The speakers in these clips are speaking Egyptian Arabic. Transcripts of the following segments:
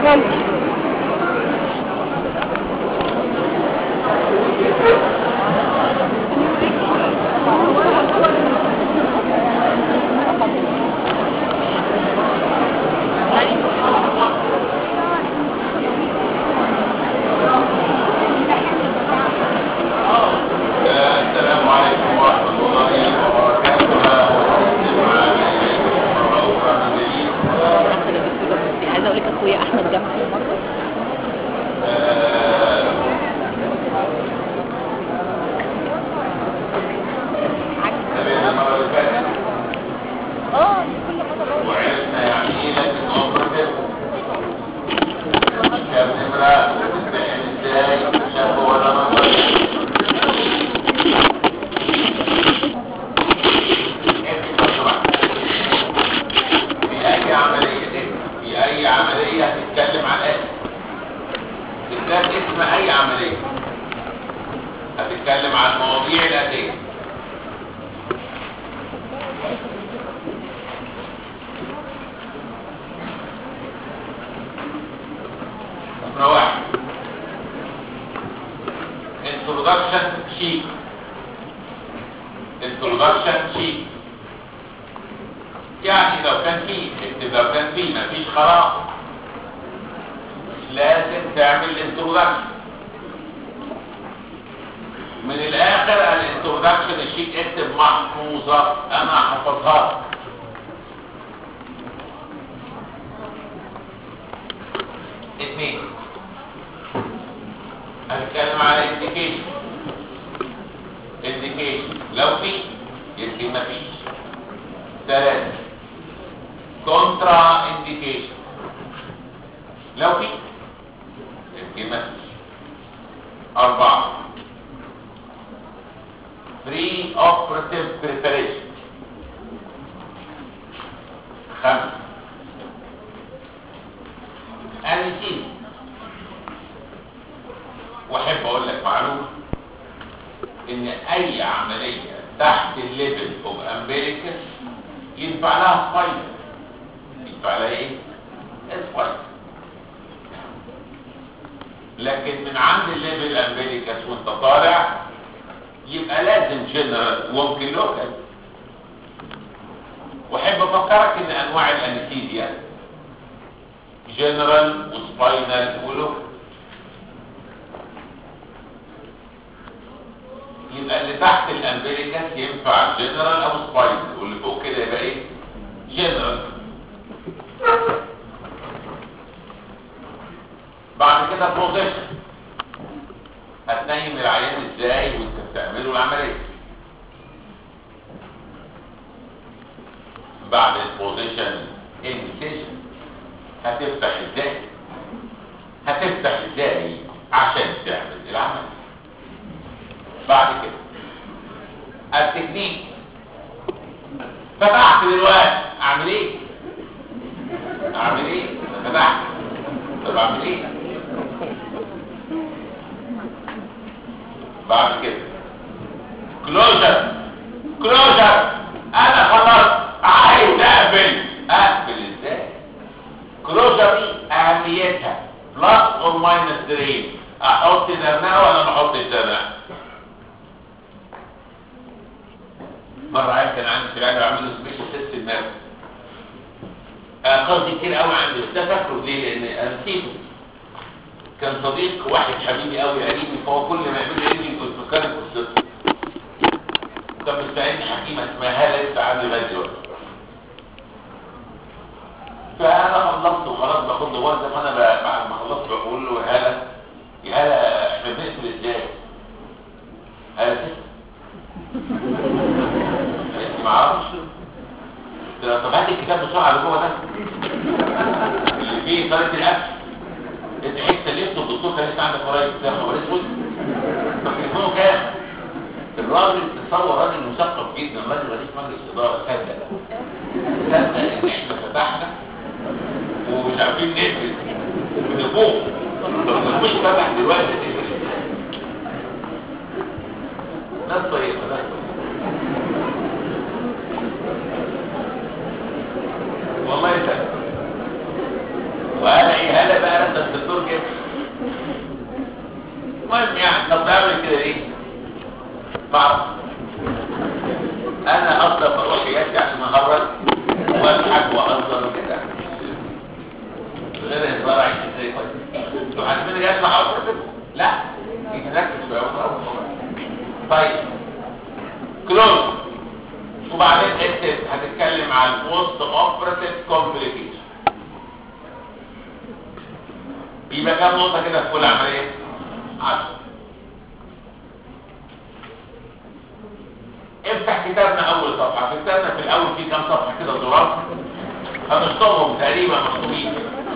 اكلت السلام عليكم ورحمة الله وبركاته عايزه اقول لك اخويا احمد جمعه المره المرة اللي فاتت اه كل مره وعرفنا يعني ايه لكن اوبرتيف شاف نمرة بتتبعم ازاي شاف ولا نظر في اي عملية في اي عملية هتتكلم عن ايه بالذات اسم اي عملية هتتكلم عن المواضيع الاتية نمرة واحد introduction sheet introduction sheet يعني لو كان فيه اكتب لو كان فيه مفيش خلاص لازم تعمل introduction من الاخر الانترودكشن الشيت اكتب محفوظة انا حفظها لك. اثنين هنتكلم على indication indication لو في يمكن ما فيش ثلاثة contra indication لو في يمكن ما فيش أربعة pre operative preparation خمسة أنسين واحب اقول لك معلومه ان اي عمليه تحت الليفل اوف امبيريكس ينفع لها سبايدر ينفع لها ايه سبايدر لكن من عند الليفل امبيريكس وانت طالع يبقى لازم جنرال وممكن لوكال واحب افكرك ان انواع الانستيزيا جنرال وسباينال ولوكال يبقى اللي تحت الامبريكاس ينفع جنرال او سباينال واللي فوق كده يبقى ايه جنرال بعد كده بوزيشن هتنيم العيان ازاي وانت بتعمله العمليه بعد البوزيشن انسيشن هتفتح ازاي هتفتح ازاي عشان تعمل العمل بعد كده التكنيك فتحت دلوقتي اعمل ايه اعمل ايه فتحت طب اعمل ايه بعد كده كلوجر كلوجر انا خلاص عايز اقفل اقفل ازاي كلوجر دي اهميتها بلس اور ماينس 3 احط درناه ولا ما احطش درناه مرة عارف كان عندي في العيادة بعمله سبيشال تيست النفس قصدي كتير قوي عندي بس ده فاكره ليه لان انا نسيته كان صديق واحد حبيبي قوي قريبي فهو كل ما يعمل لي ريدنج كنت بتكلم قصته كان مستعين حكيمه اسمها هاله لسه عندي لغايه دلوقتي فانا خلصت وخلاص باخد له ورده فانا ب- بعد ما خلصت بقول له يا هلا يا هلا احنا بنقفل ازاي؟ هلا كده قالت لي ما اعرفش قلت لها طب هات الكتاب بسرعه اللي جوه ده اللي فيه طريقه الاكل انت حته لسه الدكتور كان لسه عندك قريب ده خبر اسود طب تليفونه كام؟ الراجل تصور راجل مثقف جدا راجل رئيس مجلس اداره صدق صدق ان احنا فتحنا ومش عارفين نقفل بنفوق طب ما مش فتح دلوقتي تقفل ناس طيبه ناس طيبه والله يسلم وقال ايه هلا بقى ده الدكتور كده المهم يعني طب بعمل كده ليه؟ بعرف انا اصلا بروح حياتي عشان اهرج واضحك واهزر وكده غير هزار عيش ازاي طيب انتوا حاسبين جاي اسمع حاجه لا يتركز شويه وتروح طيب كلوز وبعدين انت هتتكلم عن البوست اوبراتيف كومبليكيشن يبقى كام نقطه كده في كل عمليه 10 افتح كتابنا اول صفحه في كتابنا في الاول في كام صفحه كده ظراف هنشطبهم تقريبا مكتوبين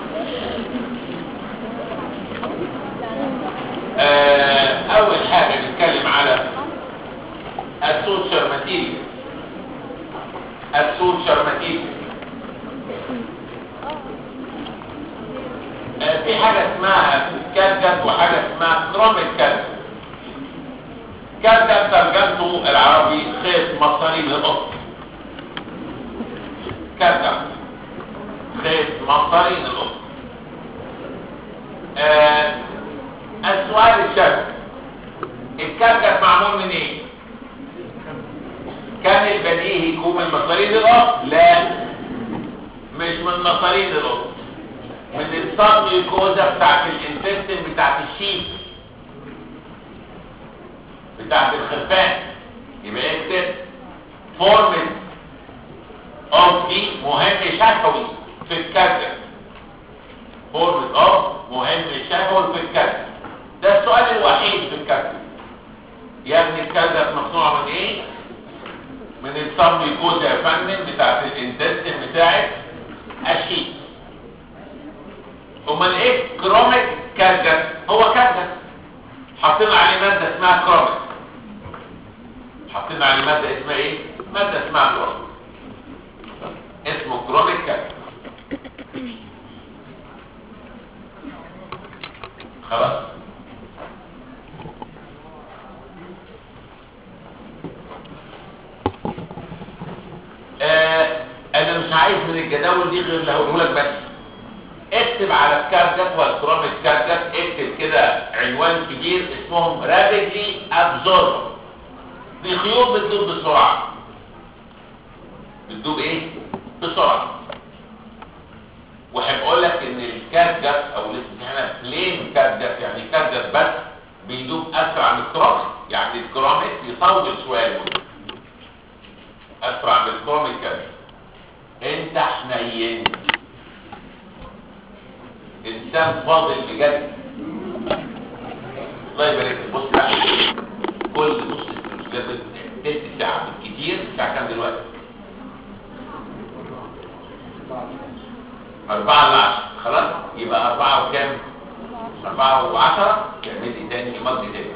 آه، اول حاجه نتكلم على السوشيال ماتيريال السوشيال ماتيريال آه، في حاجه اسمها كادجت وحاجه اسمها كروميك كادجت كادجت ترجمته العربي خيط مصاري للقط كادجت خيط مصاري للقط آه، السؤال الشاذ الكادجت معمول من ايه كان البديهي يكون من مصاريد القط لا مش من مصاريد القط من السبميوكوزا بتاعت الانتستين بتاعت الشيب بتاعت الخرفان يبقى اكتب فورمن اوف دي مهم شفوي في الكادجت فورمن اوف مهم شفوي في الكادجت ده السؤال الوحيد في الكادجت يا ابني الكادجت مصنوعه من ايه من السبميوكوزا يا فندم بتاعت الانتستين بتاعت الشيب امال ايه كروميك كادجت هو كادجت حطينا عليه ماده اسمها كروميك حطينا عليه ماده اسمها ايه ماده اسمها كروميك اسمه كروميك كادجت خلاص آه انا مش عايز من الجداول دي غير اللي هقوله لك بس اكتب على الكارجت والكروميك كارجت اكتب كده عنوان كبير اسمهم رابيدلي ابزورب دي خيوط بتدوب بسرعه بتدوب ايه بسرعه واحب اقول لك ان الكارجت او اللي احنا بلين كارجت يعني كارجت بس بيدوب اسرع من الكروميك يعني الكروميك يطول شويه المده اسرع من الكروميك كارجت انت حنين انسان فاضل بجد الله يبارك لك بص بقى كل نص بجد تلت ساعه بالكتير الساعه كام دلوقتي أربعة إلا عشرة خلاص يبقى أربعة وكام أربعة وعشرة تعملي تاني مجد تاني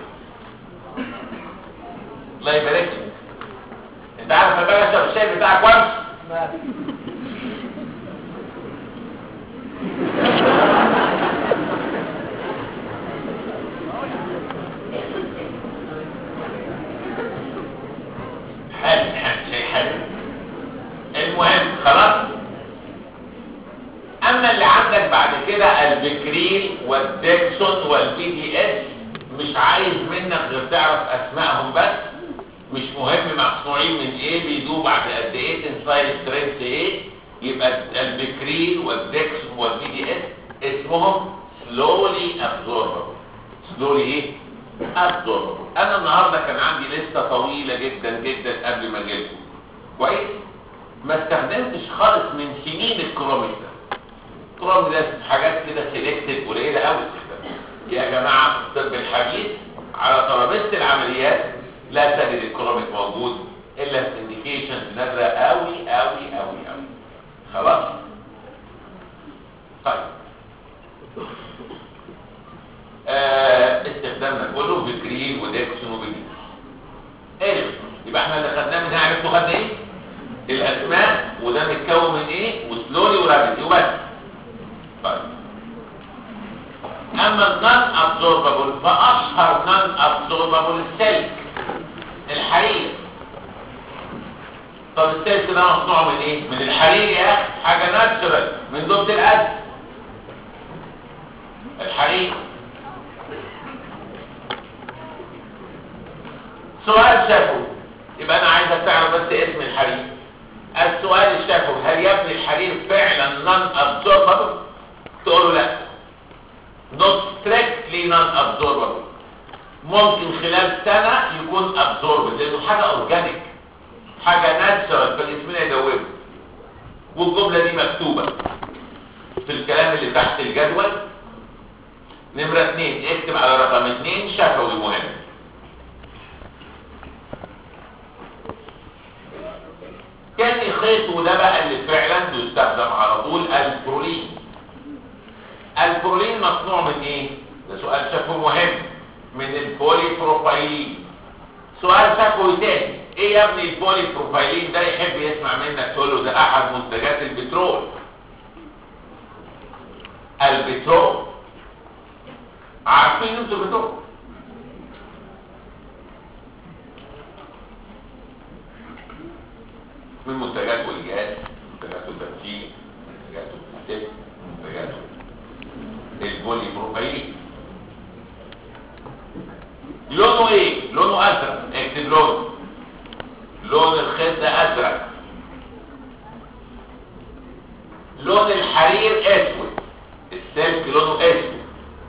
الله يبارك لك أنت عارف يا باشا الشاي بتاعك وامشي حلو حلو شيء حلو المهم خلاص اما اللي عندك بعد كده البكريل والديكسون والبي دي اس مش عايز منك غير تعرف اسمائهم بس مش مهم مصنوعين من ايه بيدوب بعد قد ايه تنسايل سترينث ايه يبقى البكريل والديكسون والبي دي اس اسمهم سلولي ابزوربر سلولي ايه ابزوربر انا النهارده كان عندي لسته طويله جدا جدا قبل ما اجيلكم كويس ما استخدمتش خالص من سنين الكروميك ده الكروميك ده حاجات كده سيلكتد قليله قوي استخدامها يا جماعه في الطب الحديث على ترابيزه العمليات لا تجد الكروميك موجود الا في انديكيشن نادره قوي قوي قوي قوي خلاص طيب آه استخدامنا كله بكريل وديكسون وبيجي ايه يبقى احنا اللي خدناه من هنا عرفتوا خدنا ايه الاسماء وده متكون من ايه وسلولي ورابيدي وبس طيب اما النون ابزوربابل فاشهر نون ابزوربابل السلك الحرير طب السلك ده مصنوع من ايه من الحرير يا اخي حاجه ناتشرال من دوبه الاسد الحرير سؤال شافه يبقى انا عايزك تعرف بس اسم الحرير السؤال الشافه هل يا ابني الحرير فعلا نون ابزوربابل تقول له لا not strictly non absorbable ممكن خلال سنة يكون absorbed لانه حاجة اورجانيك حاجة ناتشرال فالاسمين يدوبه والجملة دي مكتوبة في الكلام اللي تحت الجدول نمرة اتنين اكتب على رقم اتنين شفوي مهم تاني خيط وده بقى اللي فعلا بيستخدم على طول البرولين البرولين مصنوع من ايه؟ ده سؤال شفوي مهم من البولي بروبايلين سؤال شفوي تاني ايه يا ابني البولي بروبايلين ده يحب يسمع منك تقول له ده احد منتجات البترول البترول عارفين انتوا البترول من منتجات والجهاز منتجات التمثيل منتجات الستيب منتجات البولي بروبايلين لونه ايه لونه ازرق اكتب لونه لون الخيط ده ازرق لون الحرير اسود السلك لونه اسود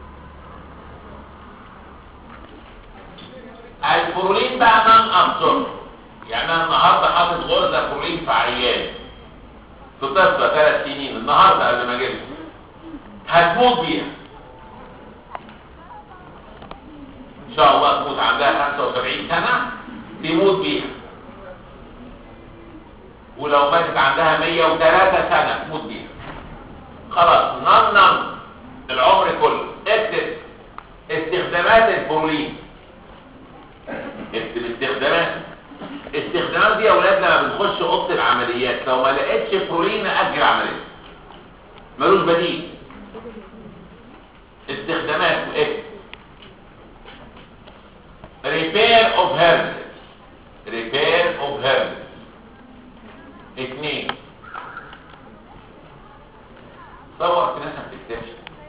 البرولين بقى نان ابزورب يعني انا النهارده حاطط غرزه برولين في عيان في طفله ثلاث سنين النهارده قبل ما اجيبها هتموت بيها ان شاء الله تموت عندها 75 سنه تموت بيها ولو ماتت عندها 103 سنه تموت بيها خلاص نان نان العمر كله اكتب استخدامات البرولين اكتب استخدامات استخدامات دي يا اولاد لما بنخش اوضه العمليات لو ما لقيتش برولين اجل عمليه ملوش بديل استخدامات اكتب repair of herpes repair of herpes اثنين صور في ناس ما بتكتبش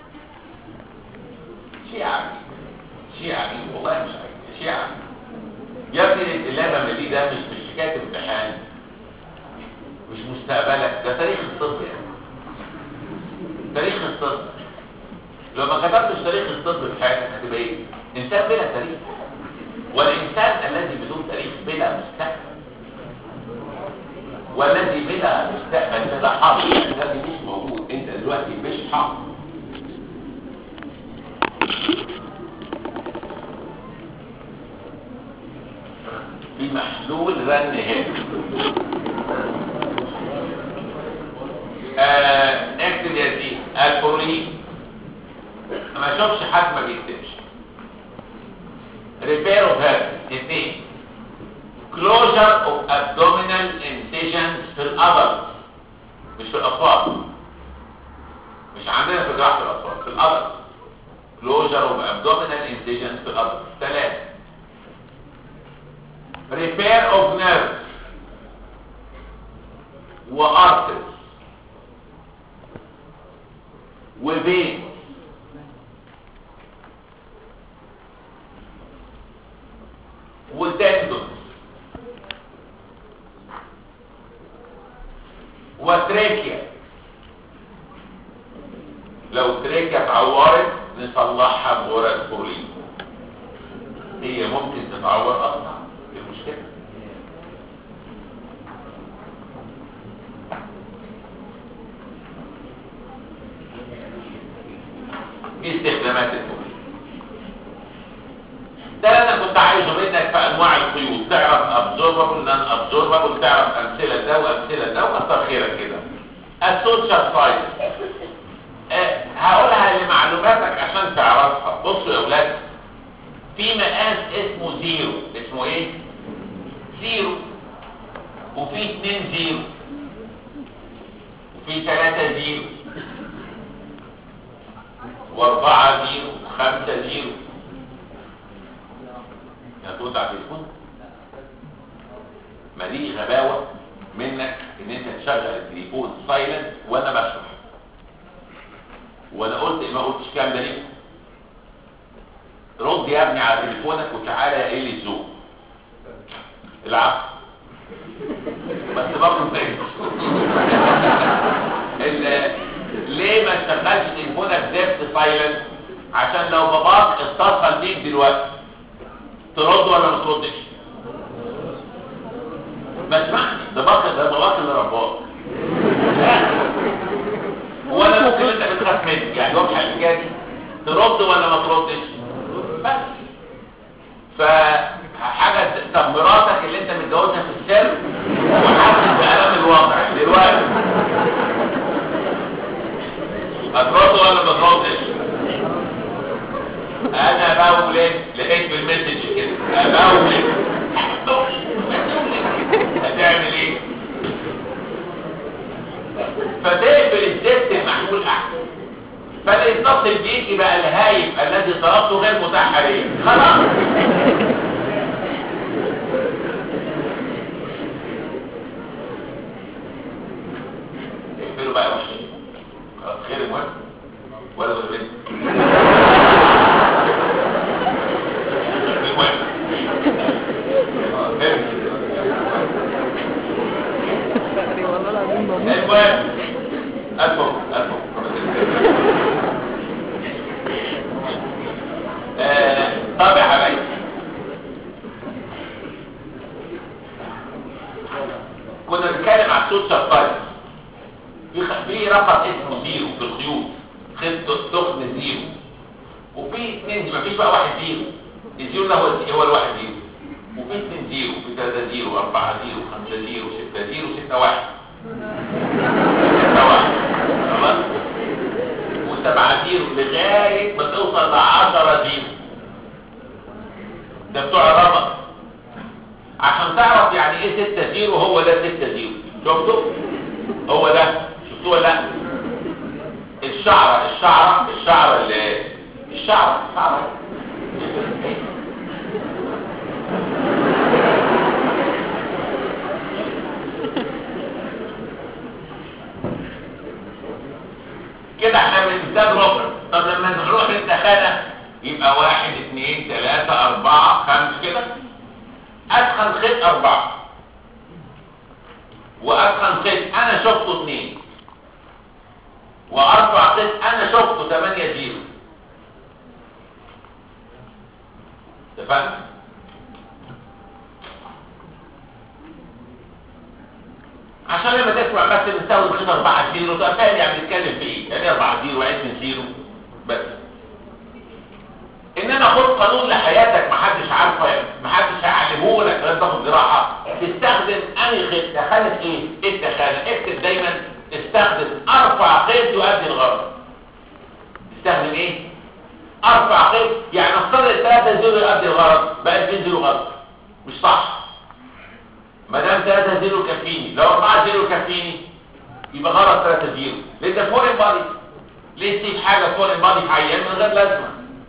شيء عجيب شيء عجيب والله مش عجيب شيء عجيب يا ابني اللي انا بعمل ده مش مش حكايه امتحان مش مستقبلك ده تاريخ الطب يعني تاريخ الطب لو ما كتبتش تاريخ الطب في حياتك هتبقى ايه؟ انسان بلا تاريخ والإنسان الذي بدون تاريخ بلا مستقبل والذي بلا مستقبل بلا حاضر الذي مش موجود انت دلوقتي مش حاضر في محلول رن هنا آه اكتب يا سيدي البرولين ما اشوفش حد ما بيكتبش repair of herpes اثنين closure of abdominal incisions في الأدلت مش في الأطفال مش عندنا في جراحة الأطفال في الأدلت closure of abdominal incisions في الأدلت ثلاثة repair of nerves وارترز وفين وتندون وتريكيا لو تريكيا اتعورت نصلحها بغرز بورلين هي ممكن تتعور اصلا دي المشكله دي استخدامات البورلين ده انا كنت عايزه منك في انواع القيود تعرف ابزوربابل نان ابزوربابل تعرف امثله ده وامثله ده وكتر خيرك كده السوشيال سايد أه هقولها لمعلوماتك عشان تعرفها بصوا يا اولاد في مقاس اسمه زيرو اسمه ايه زيرو وفي اتنين زيرو وفي تلاتة زيرو واربعة زيرو وخمسة زيرو هترد على التليفون ما دي غباوة منك ان انت تشغل التليفون سايلنت وانا بشرح وانا قلت ما قلتش الكلام ده ليه رد يا ابني على تليفونك وتعالى يا لي الذوق العفو بس برضه تاني ليه ما اشتغلش تليفونك ديفت سايلنت عشان لو باباك اتصل بيك دلوقتي ترد ولا ما تردش ما اسمعني ده باباك ده باباك اللي رباك ولا ممكن انت بتخاف منه يعني واضحه الحكايه دي ترد ولا ما تردش بس فحاجه طب مراتك اللي انت متجوزها في السر وحاسس بألم الواقع دلوقتي هترد ولا ما تردش انا بولد لقيت بالمسج كده انا بولد هتعمل ايه فتقبل الست المحمول احسن فلا يتصل بيك يبقى الهايب الذي طلبته غير متاح عليه خلاص اقفلوا بقى وش خلاص خير المهم ولا ولا بنت المهم آه، فهمت. والله العظيم بموت المهم ألفهم ألفهم آه، طب يا حبايبي كنا بنتكلم على الصوت شفايف في خ- في رقم اسمه زيرو في الخيوط خيط تخن زيرو وفي اثنين مفيش بقى واحد زيرو الزيرو ده هو هو الواحد زيرو وفي اثنين زيرو في ثلاثة زيرو أربعة زيرو خمسة زيرو ستة زيرو ستة واحد ستة واحد خلاص وسبعة زيرو لغاية ما توصل لعشرة زيرو ده بتوع الرمض عشان تعرف يعني ايه ستة زيرو هو ده ستة زيرو شفتوا هو ده شفتوه ولا لا الشعرة الشعرة الشعرة اللي الشعرة الشعرة كده احنا بنزداد ربع طب لما نروح للدخانة يبقى واحد اثنين ثلاثة اربعة خمس كده ادخل خيط اربعة وادخل خيط انا شفته اثنين واربع خيط انا شفته ثمانية زيرو اتفقنا عشان لما تسمع بس بنستخدم خيط 4 زيرو تبقى فاهم يعني بنتكلم في ايه يعني 4 زيرو وعيد من زيرو بس انما خد قانون لحياتك محدش عارفه محدش هيعلمه لك غير تاخد جراحه تستخدم انهي خيط تخانه ايه ايه التخانه اكتب دايما استخدم ارفع خيط يؤدي الغرض تستخدم ايه ارفع خيط يعني نفترض الثلاثه زيرو يؤدي الغرض بقى 2 زيرو غلط مش صح ما دام 3 زيرو كفيني لو 4 زيرو كفيني يبقى غلط 3 زيرو لان ده فورين بادي ليه تسيب حاجه فورين بادي في عيان من غير لازمه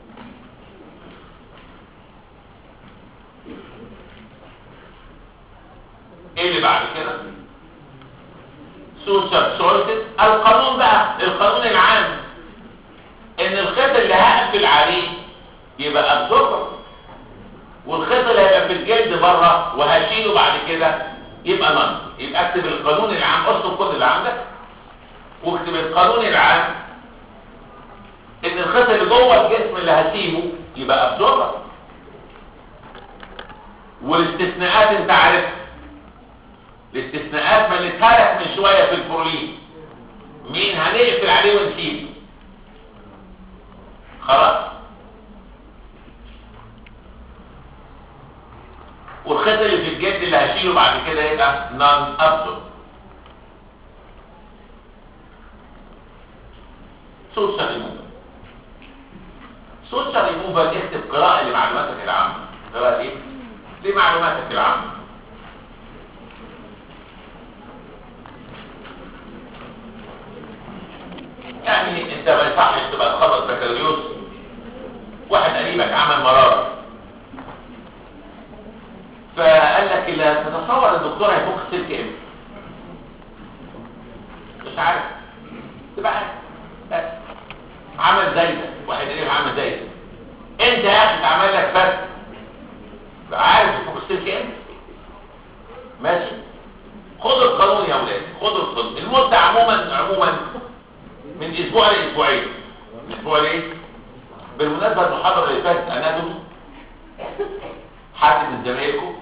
ايه اللي بعد كده سوشيال سورسز القانون بقى القانون العام ان الخيط اللي هقفل عليه يبقى ابزوربر والخيط اللي هيبقى في الجلد بره وهشيله بعد كده يبقى نون يبقى اكتب القانون العام اكتب كل اللي عندك واكتب القانون العام ان الخيط اللي جوه الجسم اللي هسيبه يبقى ابزوربر والاستثناءات انت عارفها الاستثناءات مليتها لك من شويه في البرولين مين هنقفل عليه ونسيبه خلاص والخيط اللي في الجلد اللي هشيله بعد كده يبقى نون ابسول سوشيال ريموفر سوشيال ريموفر اكتب قراءة لمعلوماتك العامة قراءة ايه؟ لمعلوماتك العامة يعني انت ما يصحش تبقى تخلص بكالوريوس واحد قريبك عمل مرارة فقال لك لا تتصور الدكتور هيفك سلك امتى مش عارف تبقى عارف بس عمل زي ده واحد قريب عمل زي ده انت يا اخي فات عارف فوق السلك امتى ماشي خدوا القانون يا اولاد خدوا القانون المدة عموما عموما من اسبوع لاسبوعين من اسبوع ليه بالمناسبة المحاضرة اللي فاتت اناتومي حد من زمايلكم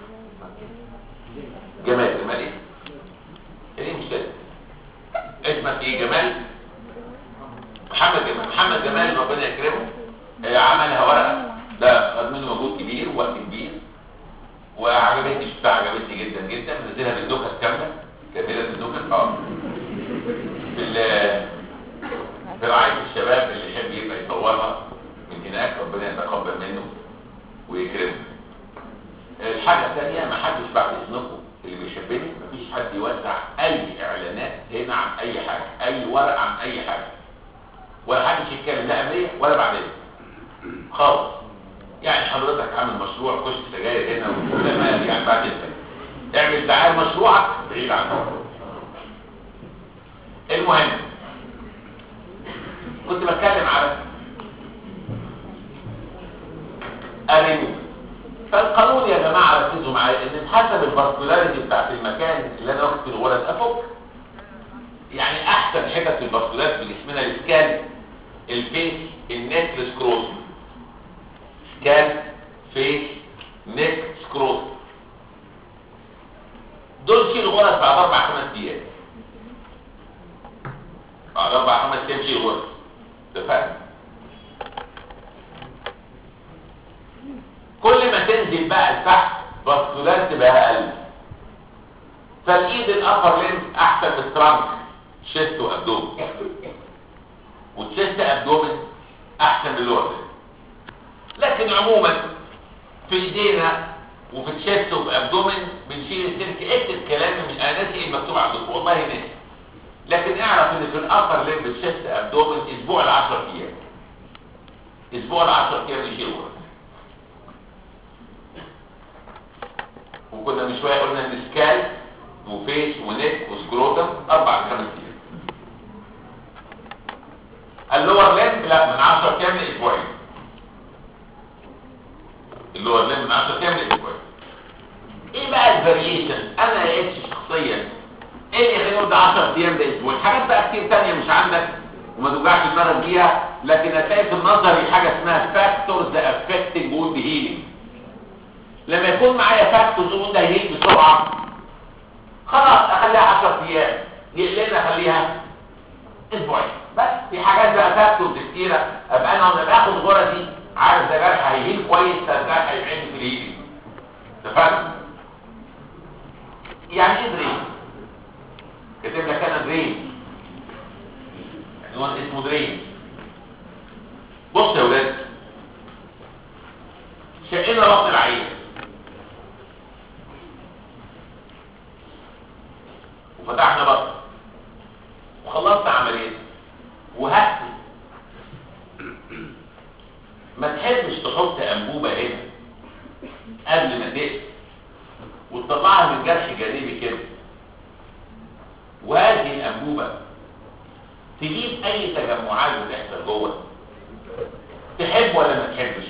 جمال جمال ايه ايه المشكلة اسمك ايه جمال محمد جمال محمد جمال ربنا يكرمه آه، عملها ورقة ده خد منه مجهود كبير ووقت كبير وعجبتني شفتها عجبتني جدا جدا منزلها بالنكت كاملة كاملة بالنكت اه في ال- في رعاية الشباب اللي يحب يبقى يطورها من هناك ربنا يتقبل منه ويكرمه الحاجة الثانية ما حدش بعد اذنكم اللي بيحبني مفيش حد يوزع اي اعلانات هنا عن اي حاجة اي ورق عن اي حاجة ولا حدش يتكلم لا قبليه ولا بعدين خالص يعني حضرتك عامل مشروع كشك سجاير هنا ولا مال يعني بعد انت اعمل دعايه مشروعك بعيد عنه المهم كنت بتكلم على الريمو فالقانون يا جماعه ركزوا معايا ان حسب الفاسكولاريتي بتاعت المكان اللي انا واخد فيه الغرز افك يعني احسن حتت في الفاسكولاريتي في جسمنا السكان الفيس النك السكروت سكان فيس نك سكروت دول شيل غرز بعد اربع خمس ايام بعد اربع خمس ايام شيل غرز اتفقنا كل ما تنزل بقى لتحت فاسكولار تبقى اقل فالايد الابر لينز احسن من الترانك شيست وابدومن والتشيست ابدومن احسن من اللور لكن عموما في ايدينا وفي التشيست وفي ابدومن بنشيل السلك اكتب كلامي مش انا ناسي المكتوب عندكم والله ناسي لكن اعرف ان في الابر لينز التشيست ابدومن اسبوع ل 10 ايام اسبوع ل 10 ايام نشيل ورا وكنا من شويه قلنا ان سكال وفيس ونك وسكروتم اربع لخمس ايام اللور ليمب لا من 10 ايام لاسبوعين اللور ليمب من 10 ايام لاسبوعين ايه بقى الفاريشن انا لقيت شخصيا ايه اللي يخليني اقول ده 10 ايام ده اسبوع حاجات بقى كتير تانية مش عندك وما توجعش دماغك بيها لكن هتلاقي في النظري حاجه اسمها فاكتورز افكتنج وود هيلينج لما يكون معايا فاكتورز وود هيلينج بسرعه خلاص اخليها 10 ايام يقلنا اخليها اسبوعين بس في حاجات بقى فاكتورز كتيره ابقى انا وانا باخد غرزي عارف ده جرح هيهيل كويس ده جرح هيبعد في الهيلينج اتفقنا يعني ايه درين كاتب لك انا درين عنوان اسمه درين بص يا ولاد شقنا بطن العين وفتحنا بطن وخلصنا عمليه وهقفل ما تحبش تحط انبوبه هنا قبل ما تقفل وتطلعها من جرح جانبي كده وهذه الانبوبه تجيب اي تجمعات بتحصل جوه تحب ولا ما تحبش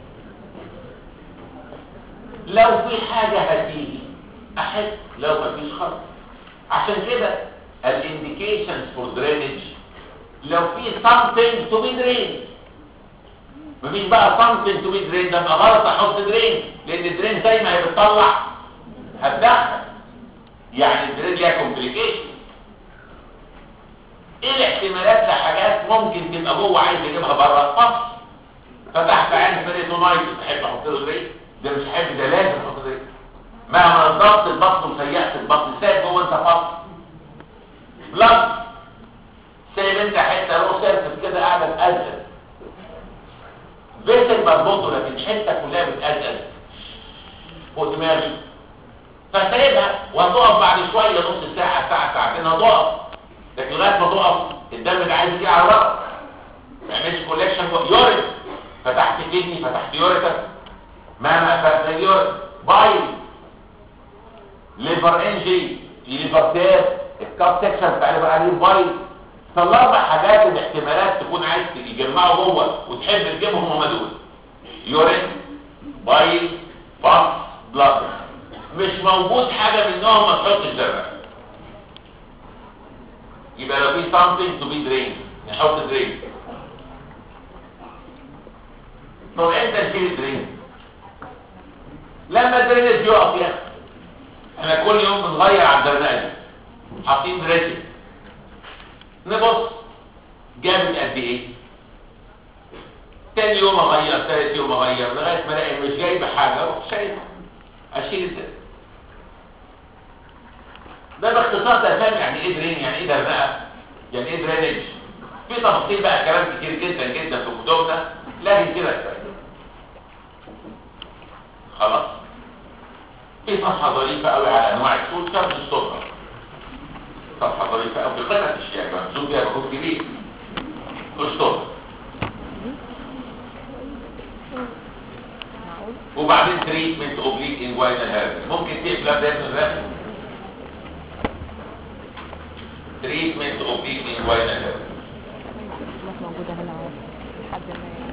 لو في حاجة هتيجي احب لو ما فيش خلاص عشان كده الانديكيشنز فور درينج لو في something to be drained مفيش بقى something to be drained ده بقى غلط احط درين لان الدرين زي ما هي بتطلع هتدخل يعني الدرين ليها كومبليكيشن ايه الاحتمالات لحاجات ممكن تبقى جوه عايز يجيبها بره فصل فتحت عين فريتونايت تحب احط له درين ده مش حب ده لازم احط درين مهما نضغط البطن وسيحت البطن سايب جوه انت فصل بلس سايب انت حته رو سيرفس كده قاعده تأزل فيسل مربوطه لكن حته كلها بتأزل فوق دماغي فسايبها وهتقف بعد شويه نص ساعه ساعه ساعتين هتقف لكن لغايه ما تقف الدم ده عايز يجي على الرأس ما يعملش كوليكشن يورين فتحت كدني فتحت يوريتر مهما فتحت يوريتر بايل ليفر انجي ليفر تير الكاب سكشن بتاع الليفر عليه بايل فالاربع حاجات الاحتمالات تكون عايز يجمعوا جوه وتحب تجيبهم هم دول يورين بايل باس بلاد مش موجود حاجة منهم ما تحطش زرع يبقى لو في something to be drained نحط drain طب امتى نشيل الدرين لما الدرينج يقف يا اخي احنا كل يوم بنغير على الدرنقه حاطين دريسنج نبص جابت قد ايه تاني يوم اغير تالت يوم اغير لغايه ما الاقي مش جايبه حاجه اروح شايلها اشيل الدرين ده باختصار ده فاهم يعني ايه درين يعني ايه درنقه يعني ايه درينج في تفاصيل بقى كلام كتير جدا جدا في كتبنا لكن كده كفايه خلاص في صفحه ظريفه قوي على انواع الصوت شرط الصبح صفحه ظريفه قوي بقيمه الشيء مكتوب فيها مكتوب كبير الصبح معقول وبعدين تريتمنت اوبليك انجوينال هيرنيا ممكن تقفل ده من الرسم تريتمنت اوبليك انجوينال هيرنيا مش موجودة هنا اهو لحد ما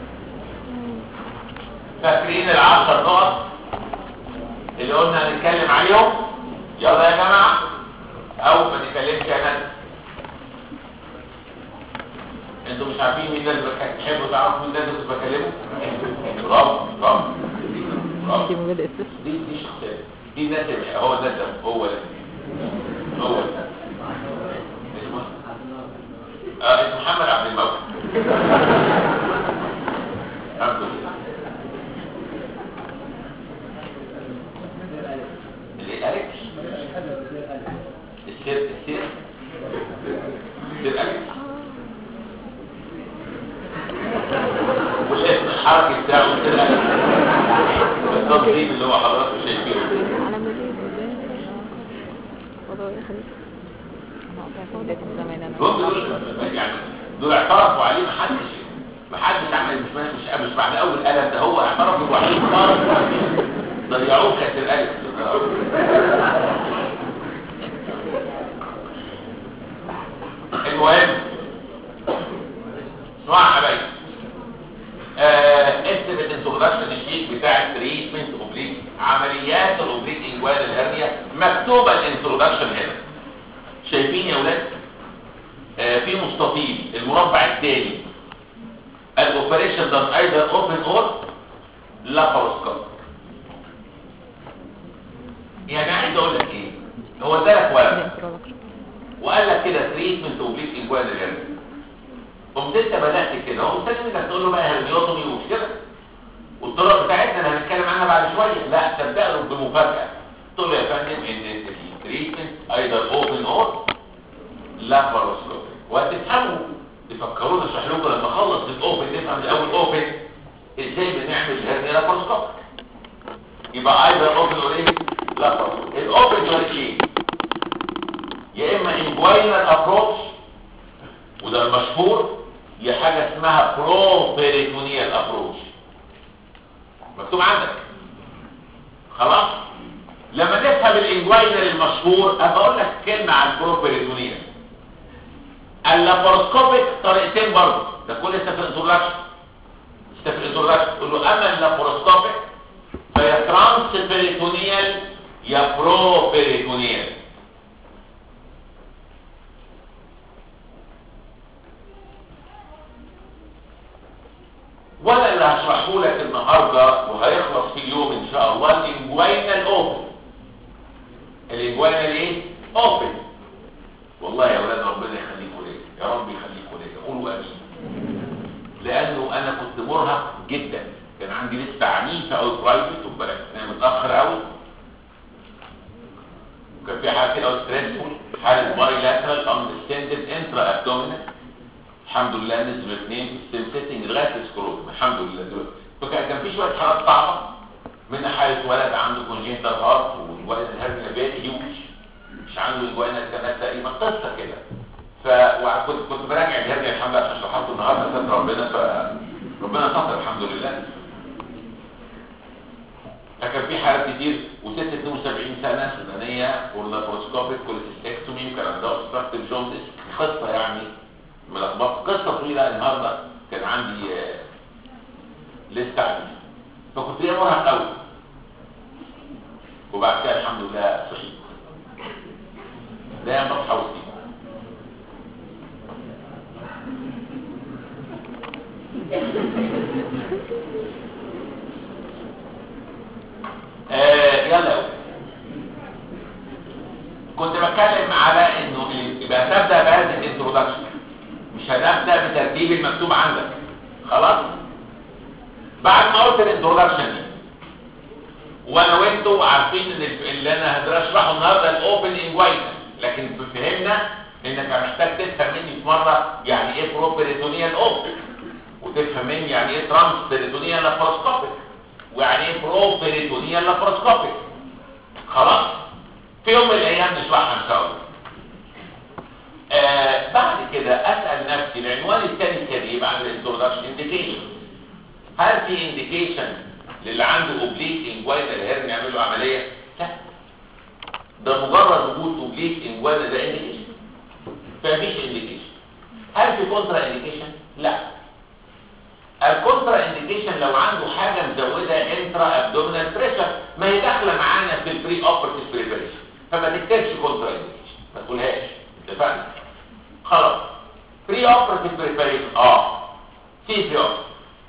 فاكرين العشر نقط اللي قلنا هنتكلم عليهم يلا يا جماعة او ما نتكلمش انا انتوا مش عارفين مين ده اللي بك- تحبوا تعرفوا مين ده اللي كنت بكلمه برافو برافو برافو دي مبادئ الصفر دي دي شخصية دي الناس اللي هو ده ده هو ده هو ده اسمه اه اسمه محمد عبد الموت الحمد لله اللي أليكس السير السير السير أليكس والاسم الحركي بتاعه السير أليكس التنظيم اللي هو حضراتكم شايفينه على مدير قدام وضعوا يا خليل انا قطعت ولاد الزمان انا دول دول يعني دول اعترفوا عليه محدش محدش عمل مش مش مش بعد اول قلم ده هو اعترف الوحيد خالص ضيعوه كانت الالف المهم اسمعوا يا حبايبي اكتب الانترودكشن الشيك بتاع التريتمنت اوبليك عمليات الاوبليك انجوال الهرنيا مكتوبه الانترودكشن هنا شايفين يا اولاد آه في مستطيل المربع الثاني الاوبريشن دان ايضا اوبن اور لاباروسكوب يعني عايز اقول لك ايه هو ادالك ورقه الانترودكشن وقال لك كده تريتمنت اوبليك انجوال الهرنيا قمت انت بدات كده هو مستني انك تقول له بقى هرنيوتومي ومش كده والطرق بتاعتنا اللي هنتكلم عنها بعد شويه لا تبدا له بمفاجاه تقول له يا فندم ان التريتمنت ايضا اوبن اور لاباروسكوبي وهتفهموا تفكروا اشرح لكم لما اخلص الاوبن نفهم الاول اوبن ازاي بنعمل الهرنيا لاباروسكوبي يبقى ايضا اوبن اور ايه لاباروسكوبي الاوبن اور ايه يا اما انجوينال ابروتش وده المشهور هي حاجه اسمها برو بيريتونيال ابروتش مكتوب عندك خلاص لما نفهم الانجوينال المشهور ابقى اقول لك كلمه عن البرو بيريتونيال اللاباروسكوبيك طريقتين برضه ده كل لسه في الانترودكشن لسه في الانترودكشن تقول له اما اللاباروسكوبيك فهي ترانس بيريتونيال يا برو بيريتونيال وانا اللي هشرحه لك النهارده وهيخلص في اليوم ان شاء الله الانجوينال اوبن الانجوينال ايه اوبن والله يا اولاد ربنا يخليكم ليا يا رب يخليكم ليا قولوا امين لانه انا كنت مرهق جدا كان عندي لسه عنيفه قوي برايفت وبالك انا متاخر قوي وكان في حاجه كده ستريسفول حاله باي لاترال اندستندد انترا ابدومينال الحمد لله نزلوا اثنين في السيم سيتنج لغايه السكروتم الحمد لله دلوقتي فكان كان في شويه حالات صعبه من حاله ولد عنده كونجنتال هارت والولد الهرنيا بيت هيوج مش عنده الجوانا كانت تقريبا قصه كده ف وكنت كنت براجع الهرنيا الحمد لله عشان شرحته النهارده ستر ربنا ف ربنا ستر الحمد لله فكان في حالات كتير وست 72 سنه سودانيه واللابروسكوبيك كوليسيستكتومي وكلام ده اوبستراكتيف جوندس قصه يعني ملخبطه قصه طويله النهارده كان عندي آه، لسه عنيف فكنت ايه مرهق قوي وبعد كده الحمد لله صحيت ده بصحى وسيم آه يلا يا ولد. كنت بتكلم على انه يبقى تبدا بهذه الانترودكشن مش هنبدا بترتيب المكتوب عندك خلاص بعد ما قلت الانترودكشن دي وانا وانتوا عارفين ان ال- اللي انا هشرحه النهارده الاوبن انجوينا لكن فهمنا انك محتاج تفهم مني في مره يعني ايه بروبريتونيال اوبن وتفهم مني يعني ايه ترانس بيريتونيال لاباروسكوبيك ويعني ايه بروبريتونيال لاباروسكوبيك خلاص في يوم من الايام نشرحها ان شاء الله آه بعد كده اسال نفسي العنوان الثاني كان ايه بعد الانترودكشن انديكيشن هل في انديكيشن للي عنده اوبليك انجوينا الهرن يعمل له عمليه لا ده مجرد وجود اوبليك انجوينا ده انديكيشن فمفيش انديكيشن هل في كونترا انديكيشن لا الكونترا انديكيشن لو عنده حاجه مزوده انترا ابدومينال بريشر ما هي داخله معانا في البري اوبرتيف بريبريشن فما تكتبش كونترا انديكيشن ما تقولهاش اتفقنا خلاص بري اوبرتيف بريبريشن اه في بري اوبرتيف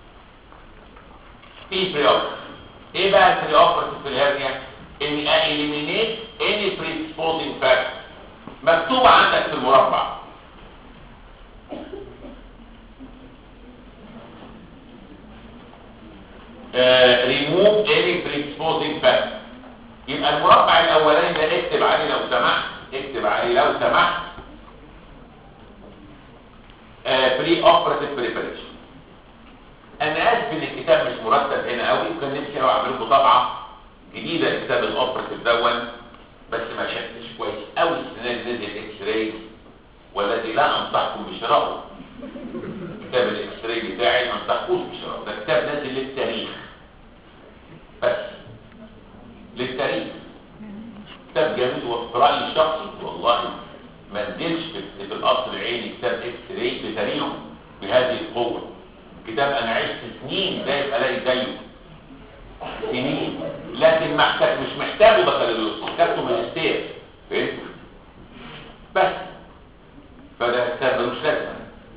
في بري اوبرتيف ايه بقى البري اوبرتيف في الهرنيا اني اليمينيت اني بريسبوزنج فاكتور مكتوب عندك في المربع ريموف any predisposing factor يبقى المربع الاولاني ده اكتب عليه لو سمحت اكتب عليه لو سمحت بري اوبراتيف بريبريشن انا اسف ان الكتاب مش مرتب هنا قوي كان نفسي لو اعمل لكم طبعه جديده لكتاب الاوبراتيف دون بس ما شفتش كويس قوي السنه دي نزل اكس راي والذي لا انصحكم بشرائه كتاب الاكس راي بتاعي ما انصحكوش بشرائه ده كتاب نازل للتاريخ بس للتاريخ كتاب جميل وفي رايي الشخصي والله ما نزلش في في القصر العيني كتاب اكس راي بتاريخه بهذه القوه كتاب انا عشت سنين دايب الاقي زيه سنين لكن محتاج مش محتاجه بكالوريوس محتاجه ماجستير فهمت بس فده كتاب ملوش لازمه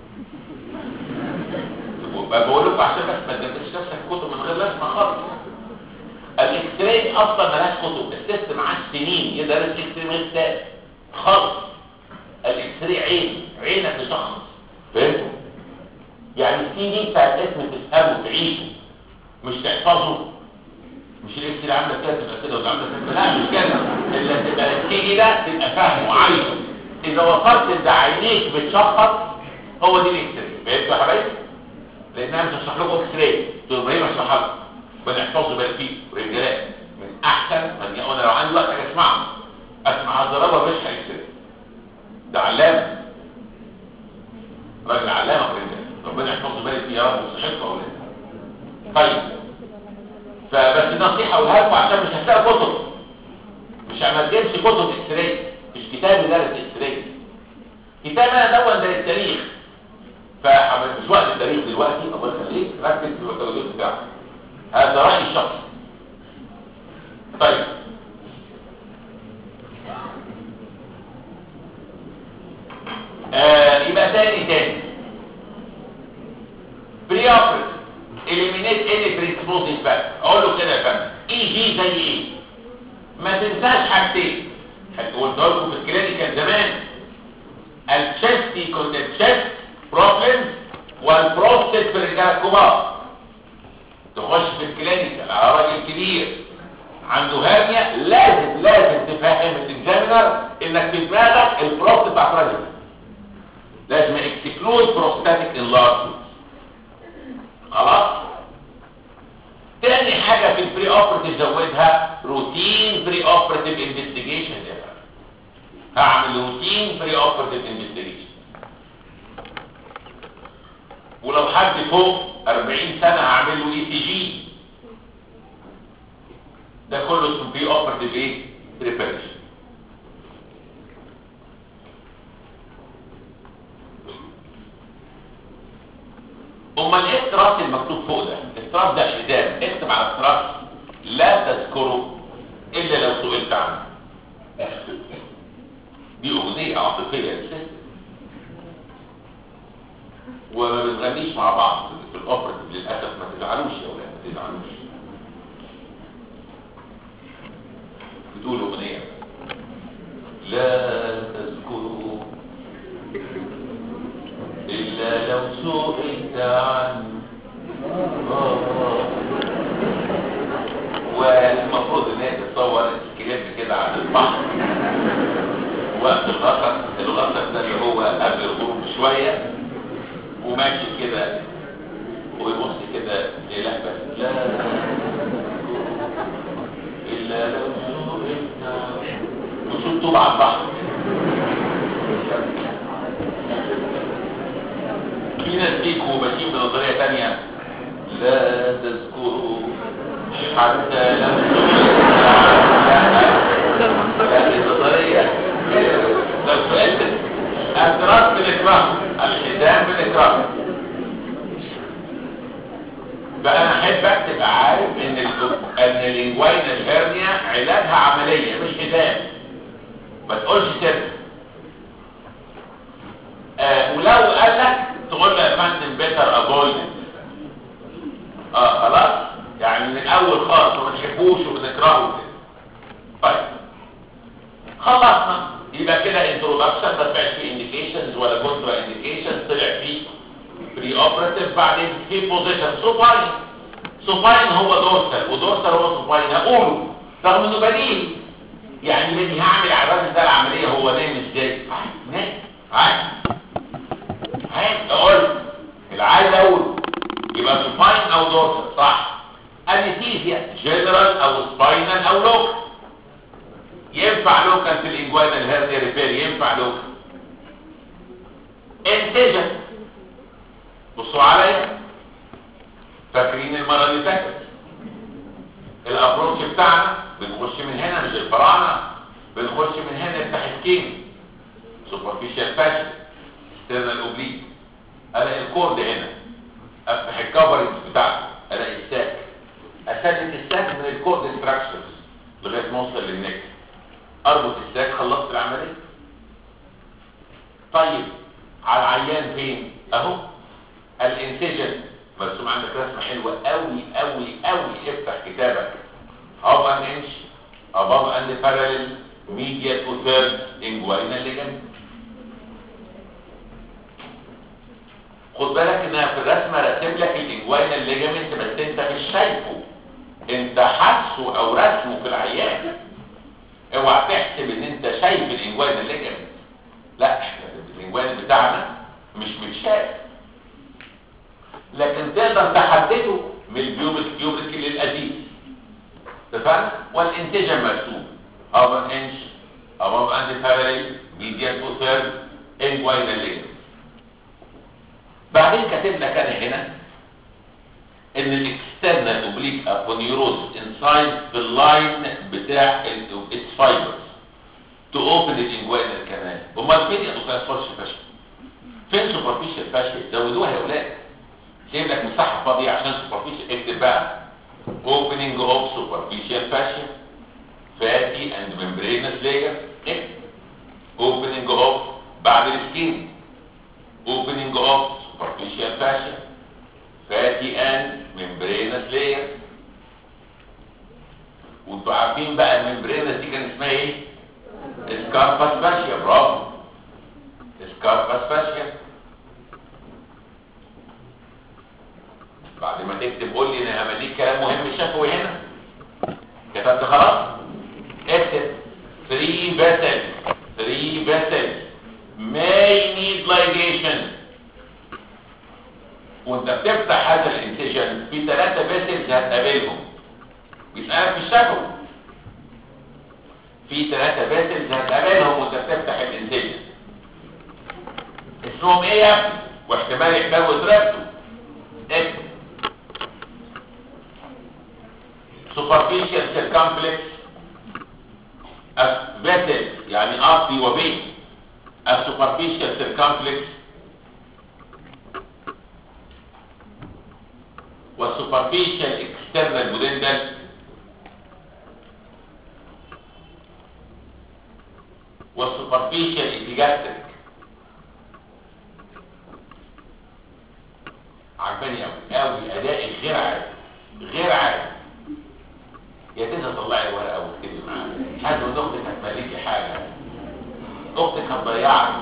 بقى بقول لكم عشان بس ما تجبرش نفسك كتب من غير لازمه خالص الاكس راي اصلا ملهاش كتب السيستم عاش سنين يدرس اكس راي من غير كتاب خالص الاكس راي عين عينك تشخص فهمتوا يعني السي دي بتاع الاسم تفهمه تعيشه مش تحفظه مش الاكس راي عامله كده تبقى كده ولا عامله كده لا مش كده اللي تبقى السي دي ده تبقى فاهمه وعايشه اذا وصلت ان عينيك بتشخص هو دي الاكس راي فهمتوا يا حبايبي لانها مش هشرح لكم اكس راي تقول ابراهيم اشرح لكم بنحفظه بقى فيه ورجالات من احسن من يقول لو عندي وقت أجي اسمعه اسمع الضربه مش اكس راي ده علامه راجل علامه في الرجال ربنا يحفظه بالي فيه يا رب وصحته واولاده طيب فبس نصيحه اقولها لكم عشان مش هتلاقي كتب مش ما تجيبش كتب اكس راي مش كتاب يدرس اكس راي كتاب انا دون ده التاريخ فمش وقت التاريخ دلوقتي الله يخليك ركز في البكالوريوس بتاعك هذا رايي الشخصي طيب آه يبقى تاني تاني بري اوبريت اليمينيت اني بريسبوزنج فاكتور اقول له كده يا فندم اي جي زي ايه ما تنساش حاجتين قلت لكم في الكلينيكال زمان التشست كنت التشست بروبلمز والبروستات في الرجاله الكبار تخش في الكلينيكال على راجل كبير عنده هامية لازم لازم تفهم الاكزامينر انك في دماغك البروست بتاع الراجل لازم اكسكلود بروستاتيك انلارجمنت خلاص تاني حاجة في البري اوبرتيف زودها روتين بري اوبرتيف انفستيجيشن هعمل روتين بري اوبرتيف انفستيجيشن ولو حد فوق 40 سنة هعمل له اي سي جي ده كله اسمه بري اوبرتيف ايه بريبريشن امال ايه التراس المكتوب فوق ده التراس ده حزام اكتب على التراس لا تذكره الا لو سئلت عنه دي اغنيه عاطفيه للست وما بنغنيش مع بعض في الاوبرا للاسف ما تزعلوش يا اولاد ما تزعلوش بتقول اغنيه لا تذكروا الا لو سئلت عنه آه. والمفروض ان هي تتصور الكليب كده على البحر وقت الغسق الغسق ده اللي هو قبل الغروب بشويه وماشي كده ويبص كده للهبة لا إلا لو سئلت وصوت طوب على البحر في ناس فيكم ماشيين بنظرية تانية لا تذكروا حتى لو سئلت لا النظرية لو سئلت الدراسة بالإكرام الحزام بالإكرام بقى انا احب اكتب عارف ان ال ان الانجوين الهرنيا علاجها عمليه مش حزام ما تقولش سر آه ولو قال لك تقول له يا فندم بيتر افويد اه خلاص يعني من الاول خالص وما نحبوش وبنكرهه كده طيب خلصنا يبقى كده انترودكشن ما طلعش فيه انديكيشنز ولا كونترا انديكيشنز طلع فيه بري اوبراتيف بعدين في بوزيشن سوباين سوباين هو دورسال ودورسال هو سوباين هقوله رغم انه بديل يعني مني هعمل على الراجل ده العمليه هو نايم ازاي عادي نايم عادي عادي اقول اللي عايز اقول يبقى سوباين او دورسال صح انستيزيا جنرال او سباينال او لوكال ينفع لوكال في الانجوان الهيرنيا ريبير ينفع لوكال انتجن بصوا عليا فاكرين المره اللي فاتت الابروتش بتاعنا بنخش من هنا مش الفراعنه بنخش من هنا نفتح الكين سوبرفيشال فاشل ستيرنال اوبليك الاقي الكورد هنا افتح الكفرنج بتاعته الاقي الساك اسلك الساك من الكورد ستراكشرز لغايه ما اوصل للنك اربط الساك خلصت العمليه طيب على العيان فين اهو الانسجن مرسوم عندك رسمه حلوه قوي قوي قوي افتح كتابك above an inch above and parallel medial to third inguinal ligament خد بالك انها في الرسمه رسم لك الانجوينال ليجامنت بس انت مش شايفه انت حاسه او رسمه في العيان اوعى تحسب ان انت شايف الانجوينال ليجامنت لا احنا الانجوينال بتاعنا مش متشاف لكن تقدر تحدده من البيوبك بيوبك للأزيز اتفقنا والانتجن مرسوم above an inch above and parallel medial to third inguinal ligament بعدين كاتب لك انا هنا ان الاكسترنال اوبليك ابونيوروز انسايد في اللاين بتاع its fibers to open the inguinal canal امال فين يا دكتور سبورش فاشل فين سوبرفيشال فاشل زودوها يا اولاد سيب لك مساحه فاضيه عشان سوبرفيشال اكتب بقى opening of superficial fascia fatty and membranous layer اكتب opening of بعد السكين opening of superficial fascia fatty and membranous layer وانتوا عارفين بقى الممبرينس دي كان اسمها ايه سكارباس فاشيا برافو سكارباس فاشيا بعد ما تكتب قول لي انا همديك كلام مهم شفوي هنا كتبت خلاص اكتب 3 vessels 3 vessels may need ligation وانت بتفتح هذا الانتجن في ثلاثة فيسلز هتقابلهم بيسألك في الشفوي في ثلاثة فيسلز هتقابلهم وانت بتفتح الانتجن اسمهم ايه يا ابني واحتمال يحتاجوا يتربطوا اكتب superficial circumflex vessel يعني ارضي وبين السوبرفيشال circumflex والسوبرفيشال اكسترنال بودندال والسوبرفيشال ايبيجاستريك عجباني قوي قوي ادائي غير عادي غير عادي يا تيجي تطلعي الورقه واكتبي معاها حد من اختك هتملكي حاجه اختك هتضيعك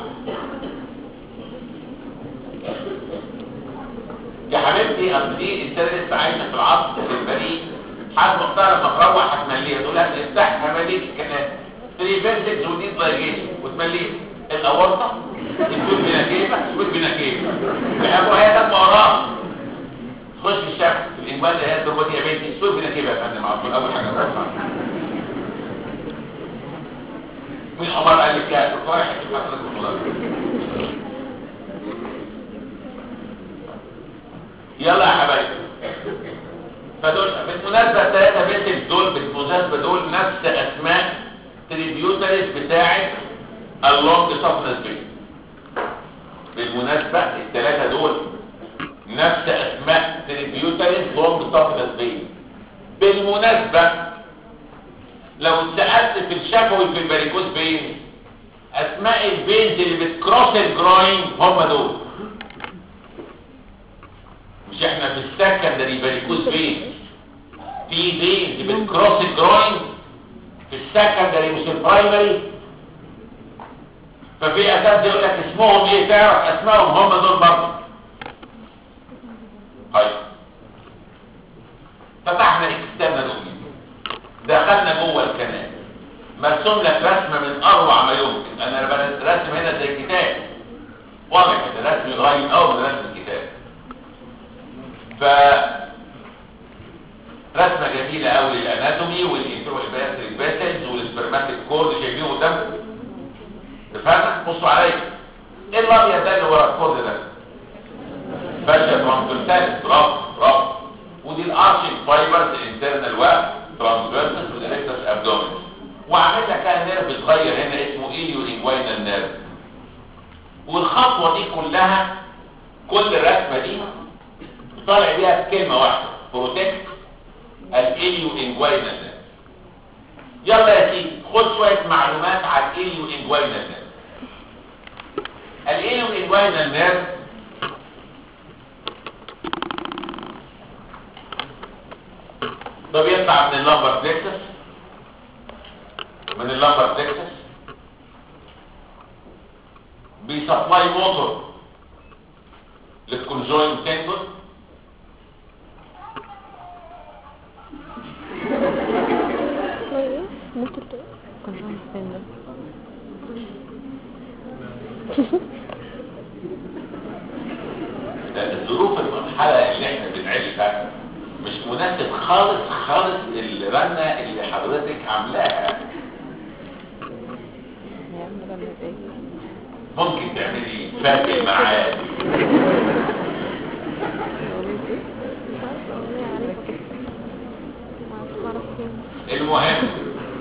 يا حبيبتي اصل دي انسانه لسه عايشه في العصر البريء حد محترم لما تروح هتمليها تقول لها افتح همليك الكلام تري فيرسكس ودي دايجيشن وتمليها الاورطه السود بنكيبه السود بنكيبه بيحبوا هي ده وراها خش في الشمس في الانجوال اللي هي الضربه دي يا بنتي السود بنكيبه يا فندم على طول اول حاجه تروح مين عمر قال لك يا دكتور رايح تشوف حضرتك الخضار يلا يا حبايبي فدول بالمناسبة الثلاثة بنت دول بالمناسبة دول نفس اسماء تريبيوتريز بتاعت اللونج سفنس بي بالمناسبة الثلاثة دول نفس اسماء تريبيوتريز لونج سفنس بي بالمناسبة لو سألت في الشفوي في الباريكوز بين اسماء البينز اللي بتكروس الجراين هم دول مش احنا في السكندري باريكوز بين في بينز بتكروس الجراين في السكندري مش البرايمري ففي اساس يقول لك اسمهم ايه تعرف اسمائهم هم دول برضه طيب فتحنا اكسترنال اوبين دخلنا جوه الكنال مرسوم لك رسمه من اروع ما يمكن انا رسم هنا زي الكتاب واضح ان رسم قريب قوي من رسم الكتاب ف رسمه جميله قوي للاناتومي والانتروباسيك باسلز والسبرماتيك كورد شايفينه قدامكم اتفقنا بصوا عليا ايه الابيض ده اللي ورا الكورد ده فاشيا ترانسفيرسال برافو برافو ودي الارشنج فايبرز الانترنال واب ترانسفيرسال والالكترس ابدومين وعامل لك كان نيرف صغير هنا اسمه ايليو انجوينال نيرف والخطوه دي كلها كل الرسمه دي طالع بيها بكلمه واحده بروتكت الاليو انجوينال نيرف يلا يا سيدي خد شويه معلومات عن الاليو انجوينال نيرف الاليو انجوينال نيرف ده بيطلع من اللمبر بلكسس من اللمبر بلكسس بيسبلاي موتور للكونجوين تندون طيب ممكن تقول كان عامل ستاند الظروف المرحلة اللي احنا بنعيشها مش مناسب خالص خالص الرنة اللي حضرتك عاملاها هيعمل رنة ايه ممكن تعملي فات المعاد أغنية ايه؟ مش عارفة أغنية عارفة بس ما بعرف فين المهم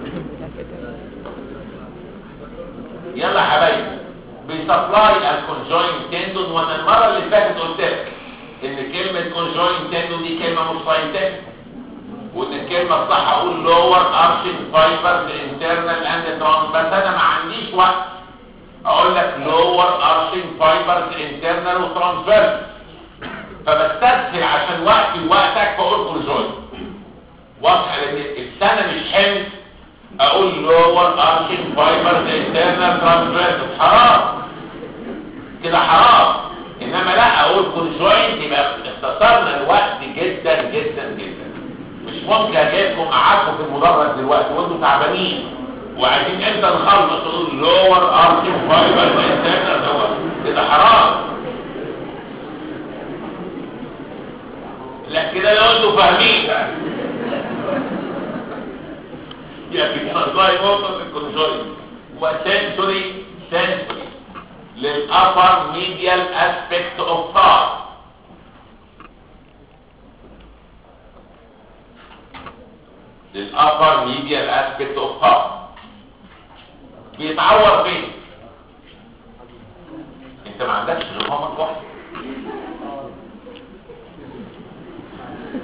يلا يا حبايبي بيسبلاي الكونجوين تندون وانا المرة اللي فاتت قلت لك ان كلمة كونجوين تندون دي كلمة مش ساينتفك وان الكلمة الصح اقول لور ارشنج فايبرز انترنال اند ترانس بس انا ما عنديش وقت اقول لك لور ارشنج فايبرز انترنال وترانسفيرس فبستسهل عشان وقتي ووقتك بقول كونجوين واضح لان السنة مش حمل اقول لور ارشنج فايبرز انترنال ترانسفيرس حرام كده حرام انما لا اقول كونجوينت يبقى اختصرنا الوقت جدا جدا جدا مش ممكن اجيبكم قعدكم في المدرج دلوقتي وانتوا تعبانين وعايزين امتى نخلص تقول لور ارشنج فايبرز انترنال هو كده حرام لا كده لو انتوا فاهمين بقى يعني بيطلعي نقطة الكونجوين وسنسوري سنسوري للأبر ميديال aspect of thought للأبر ميديال aspect of thought بيتعور فين؟ انت ما عندكش غير هما واحد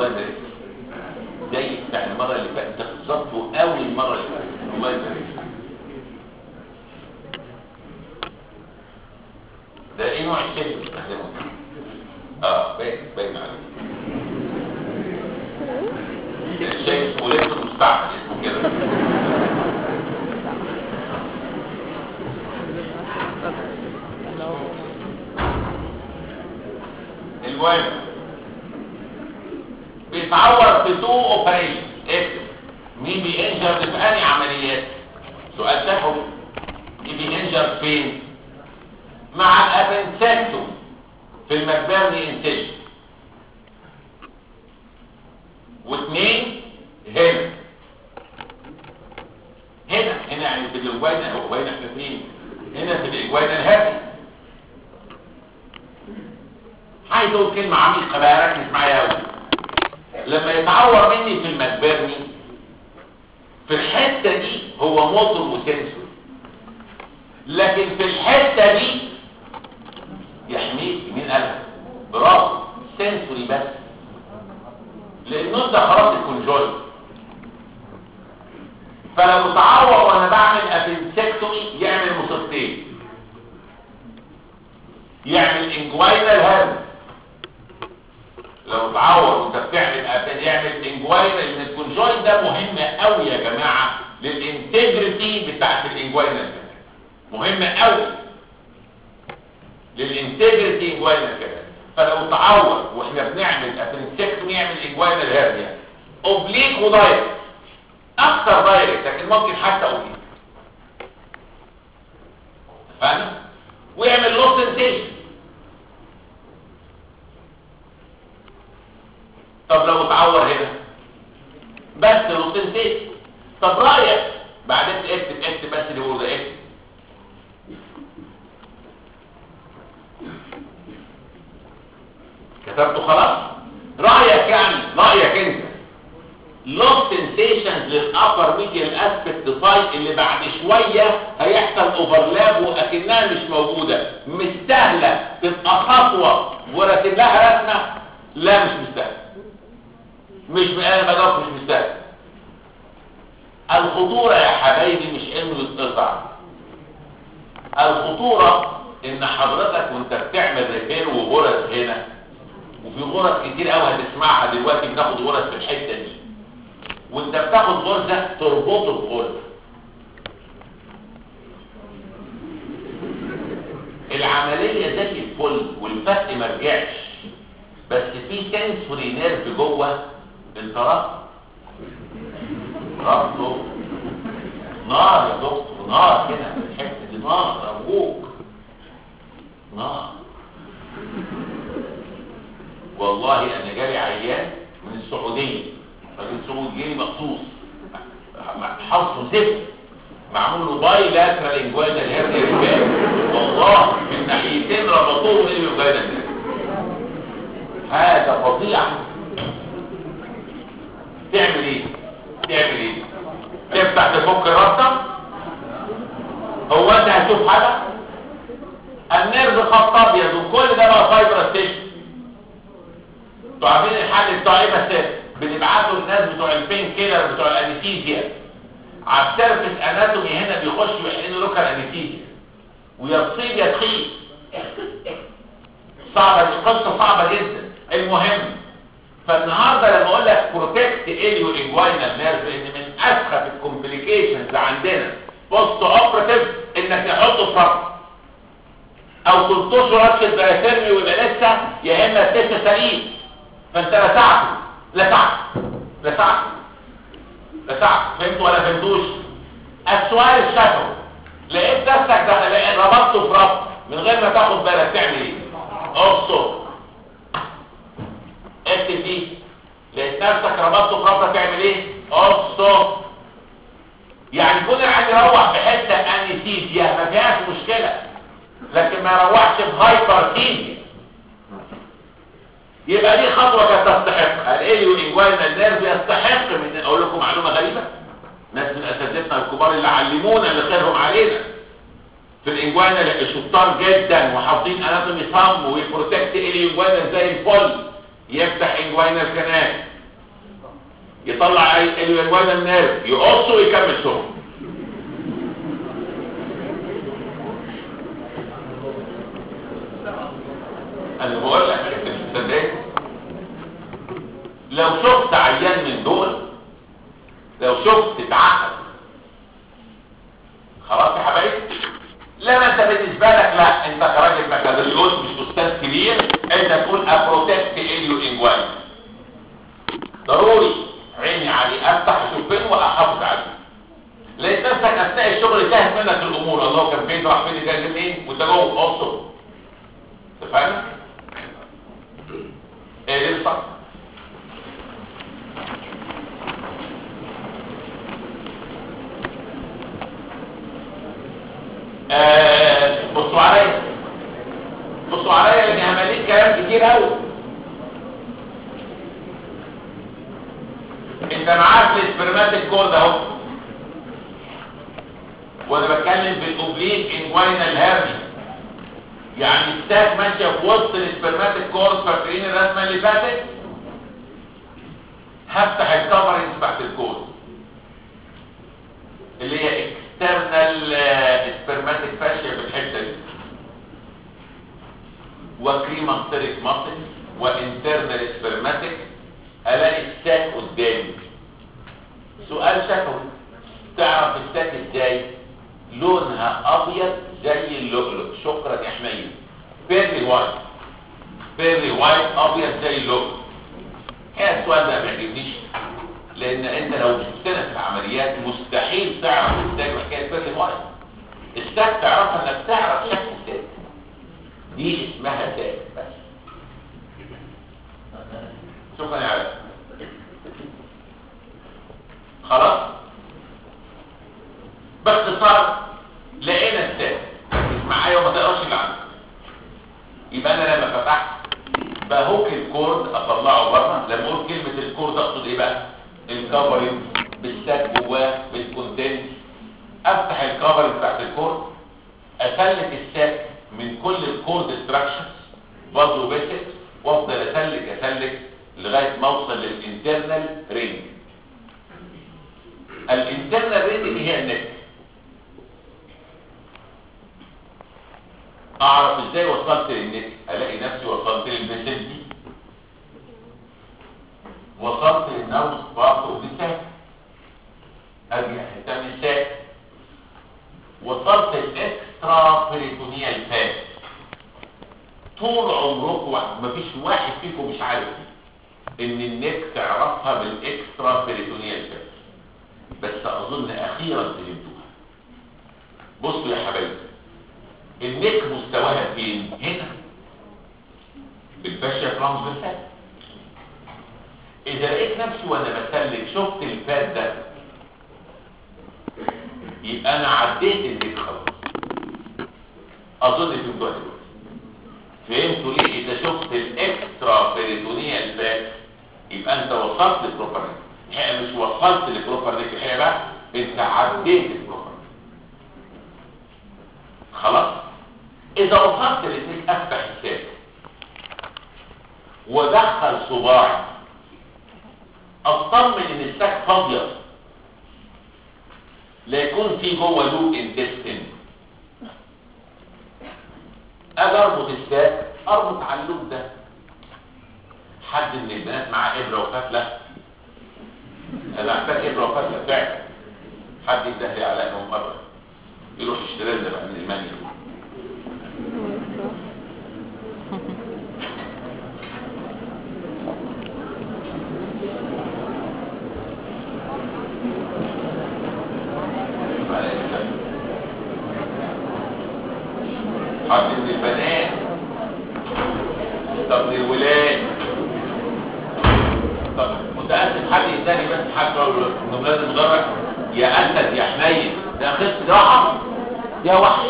الله يبارك زي بتاع المره اللي فاتت ده بالظبط وقوي المره اللي فاتت الله يبارك ده ايه نوع الشيء اللي بتستخدمه اه باين باين عليك الشيء اسمه ليبتون مستعمل اسمه كده المهم بيتعور في تو اوبريشن اكتب مين بينجر في انهي عمليات سؤال تحوي مين بينجر فين مع الابنسكتوم في المكبرني انتشن واثنين هنا هنا هنا يعني في الجوينة هو وين احنا فين هنا في الجوينة الهابي عايز اقول كلمة عميقة بقى ركز معايا قوي لما يتعور مني في المكبرني في الحتة دي هو موتور وسنسور لكن في الحتة دي يحميك مين قالها برافو سنسوري بس لانه ده خلاص الكونجوي فلو تعور وانا بعمل ابنسكتومي يعمل مصيبتين يعمل انجوينال هرم لو تعور وانت بتعمل أبن يعمل انجوينال لان الكونجوين ده مهم قوي يا جماعه للانتجريتي بتاعت الانجوينال مهم قوي للانتجريتي انجوينال كده فلو تعور واحنا بنعمل ابنسكتومي يعمل انجوينال هرنيا اوبليك ودايركت اكتر دايركت لكن ممكن حتى اوبليك فاهم ويعمل لوس سنسيشن طب لو اتعور هنا بس لوس سنسيشن طب رايك بعدين اكتب اكتب بس اللي هو ده اكتب كتبته خلاص رايك يعني رايك انت لوس سنسيشنز للابر ميديال اسبكت سايت اللي بعد شويه هيحصل اوفرلاب واكنها مش موجوده مستاهله تبقى خطوه وراسم لها رسمه لا مش مستاهله مش انا بدرس مش مستاهله الخطوره يا حبايبي مش انه يتقطع الخطوره ان حضرتك وانت بتعمل ريبير وغرز هنا وفي غرز كتير قوي هتسمعها دلوقتي بناخد غرز في الحته دي وانت بتاخد غرزه تربطه بغرزه العمليه زي الفل والفتق ما رجعش بس في سنسوري نيرف جوه انت ربط ربطه نار يا دكتور نار كده في الحته دي نار ابوك نار والله انا جالي عيان من السعوديه راجل سعودي جالي مخصوص حظه زفت معمول له باي لاترال انجوينال هيرنيا والله من ناحيتين ربطوه بالانجوينال هذا فظيع تعمل ايه تعمل ايه تفتح تفك الربطه هو انت هتشوف حاجه النيرف خط ابيض وكل ده بقى فايبر ستيشن انتوا عارفين الحل بتاع ايه بس بنبعته للناس بتوع البين كيلر بتوع الانستيزيا على السيرفس اناتومي هنا بيخشوا يحقنوا لوكال انستيزيا ويصيب يا تخيل صعبه دي قصه صعبه جدا المهم فالنهارده لما اقول لك بروتكت اليو انجوينال نيرف ان من اسخف الكومبليكيشنز عندنا بوست اوبراتيف انك تحطه في ربط او تلطشه رشه باراتيرمي ويبقى لسه يا اما لسه سليم فانت لسعته لسعته لسعته لسعته فهمتوا ولا فهمتوش السؤال الشفوي لقيت نفسك ده ربطته في ربط من غير ما تاخد بالك تعمل ايه ابصر اكتب دي لقيت نفسك ربطته في ربطه تعمل ايه ابصر يعني كون العيان يروح بحته انستيزيا ما فيهاش مشكله لكن ما يروحش بهايبرتيزيا يبقى دي خطوة كانت تستحق الاليو انجوينال نيرف يستحق من اقول لكم معلومة غريبة ناس من اساتذتنا الكبار اللي علمونا اللي خيرهم علينا في الانجوينال شطار جدا وحافظين اناتومي صم ويبروتكت اليو انجوينال زي الفل يفتح انجوينال كانال يطلع الانجوينال نيرف يقص ويكمل شغل انا بقول لك انت مش مصدقني لو شفت عيان من دول لو شفت اتعقد خلاص يا حبايبي لما انت بالنسبه لك لا انت كراجل بكالوريوس مش استاذ كبير انت تقول ابروتكت اليو انجوين ضروري عيني عليه افتح اشوف فين واحافظ عليه لقيت نفسك اثناء الشغل تاهت منك الامور الله كان فين راح فين جاي منين وانت جوه اقصر اتفقنا؟ ايه ليه الصح؟ آه، بصوا عليا بصوا عليا لاني همليك كلام كتير قوي انت معاك السبرماتيك كورد اهو وانا بتكلم في الاوبليك انجوينال هيرني يعني الستاك ماشيه في وسط السبرماتيك كورد فاكرين الرسمه اللي فاتت هفتح الكفرنج بتاعت الكورد اللي هي اكسترنال سبرماتيك فاشيا في الحته دي وكريماستريك ماسل وانترنال سبرماتيك الاقي الساك قدامي سؤال شفوي تعرف الساك ازاي لونها ابيض زي اللؤلؤ شكرا يا حميد بيرلي وايت بيرلي وايت ابيض زي اللؤلؤ هي السؤال ده ما بيعجبنيش لان انت لو شفتنا في العمليات مستحيل تعرف الساك حكايه بيرلي وايت الساك تعرفها انك تعرف شكل الساك دي اسمها ساك بس شكرا يا علاء خلاص باختصار لقينا الساك ركز معايا وما تقراش اللي عندك يبقى انا لما فتحت بهوك الكورد اطلعه بره لما اقول كلمه الكورد اقصد ايه بقى الكفرنج بالساك جواه بالكونتنت افتح الكفرنج بتاعت الكورد اسلك الساك من كل الكورد ستراكشرز برضه بيسك وافضل اسلك اسلك لغايه ما اوصل للانترنال رينج الانترنال رينج اللي هي النك اعرف ازاي وصلت للنك الاقي نفسي وصلت للفيسنتي وصلت للنوز برضه بساك ارجع حته من الساك وصلت الاكسترا بريتونيال فات طول عمركم مفيش واحد فيكم مش عارف ان النك تعرفها بالاكسترا بريتونيال فات بس اظن اخيرا فهمتوها بصوا يا حبايبي النك مستواها فين هنا بالفاشيا ترانسفيرسال اذا لقيت نفسي وانا بسلك شفت الفات ده يبقى انا عديت النك خلاص اظن فهمتوها دلوقتي فهمتوا ليه اذا شفت الاكسترا بريتونيال فات يبقى انت وصلت للبروبر الحقيقه مش وصلت للبروبر نيك الحقيقه بقى انت عديت البروبر خلاص اذا وصلت للنيك افتح الساك ودخل صباعي اطمن ان الساك فاضيه لا يكون في جوه لوب انتستين اجي اربط الساك اربط على اللوب ده حد من البنات معاه ابره وفتله انا محتاج ابره وفتله فعلا حد يدهلي لي على انه مره يروح يشتري لنا بقى من المانيا حد من البنات طب من الولاد طب متأسف حد يداني بس حد من ولاد المدرج يا أسد يا حنين ده خص راحة يا وحش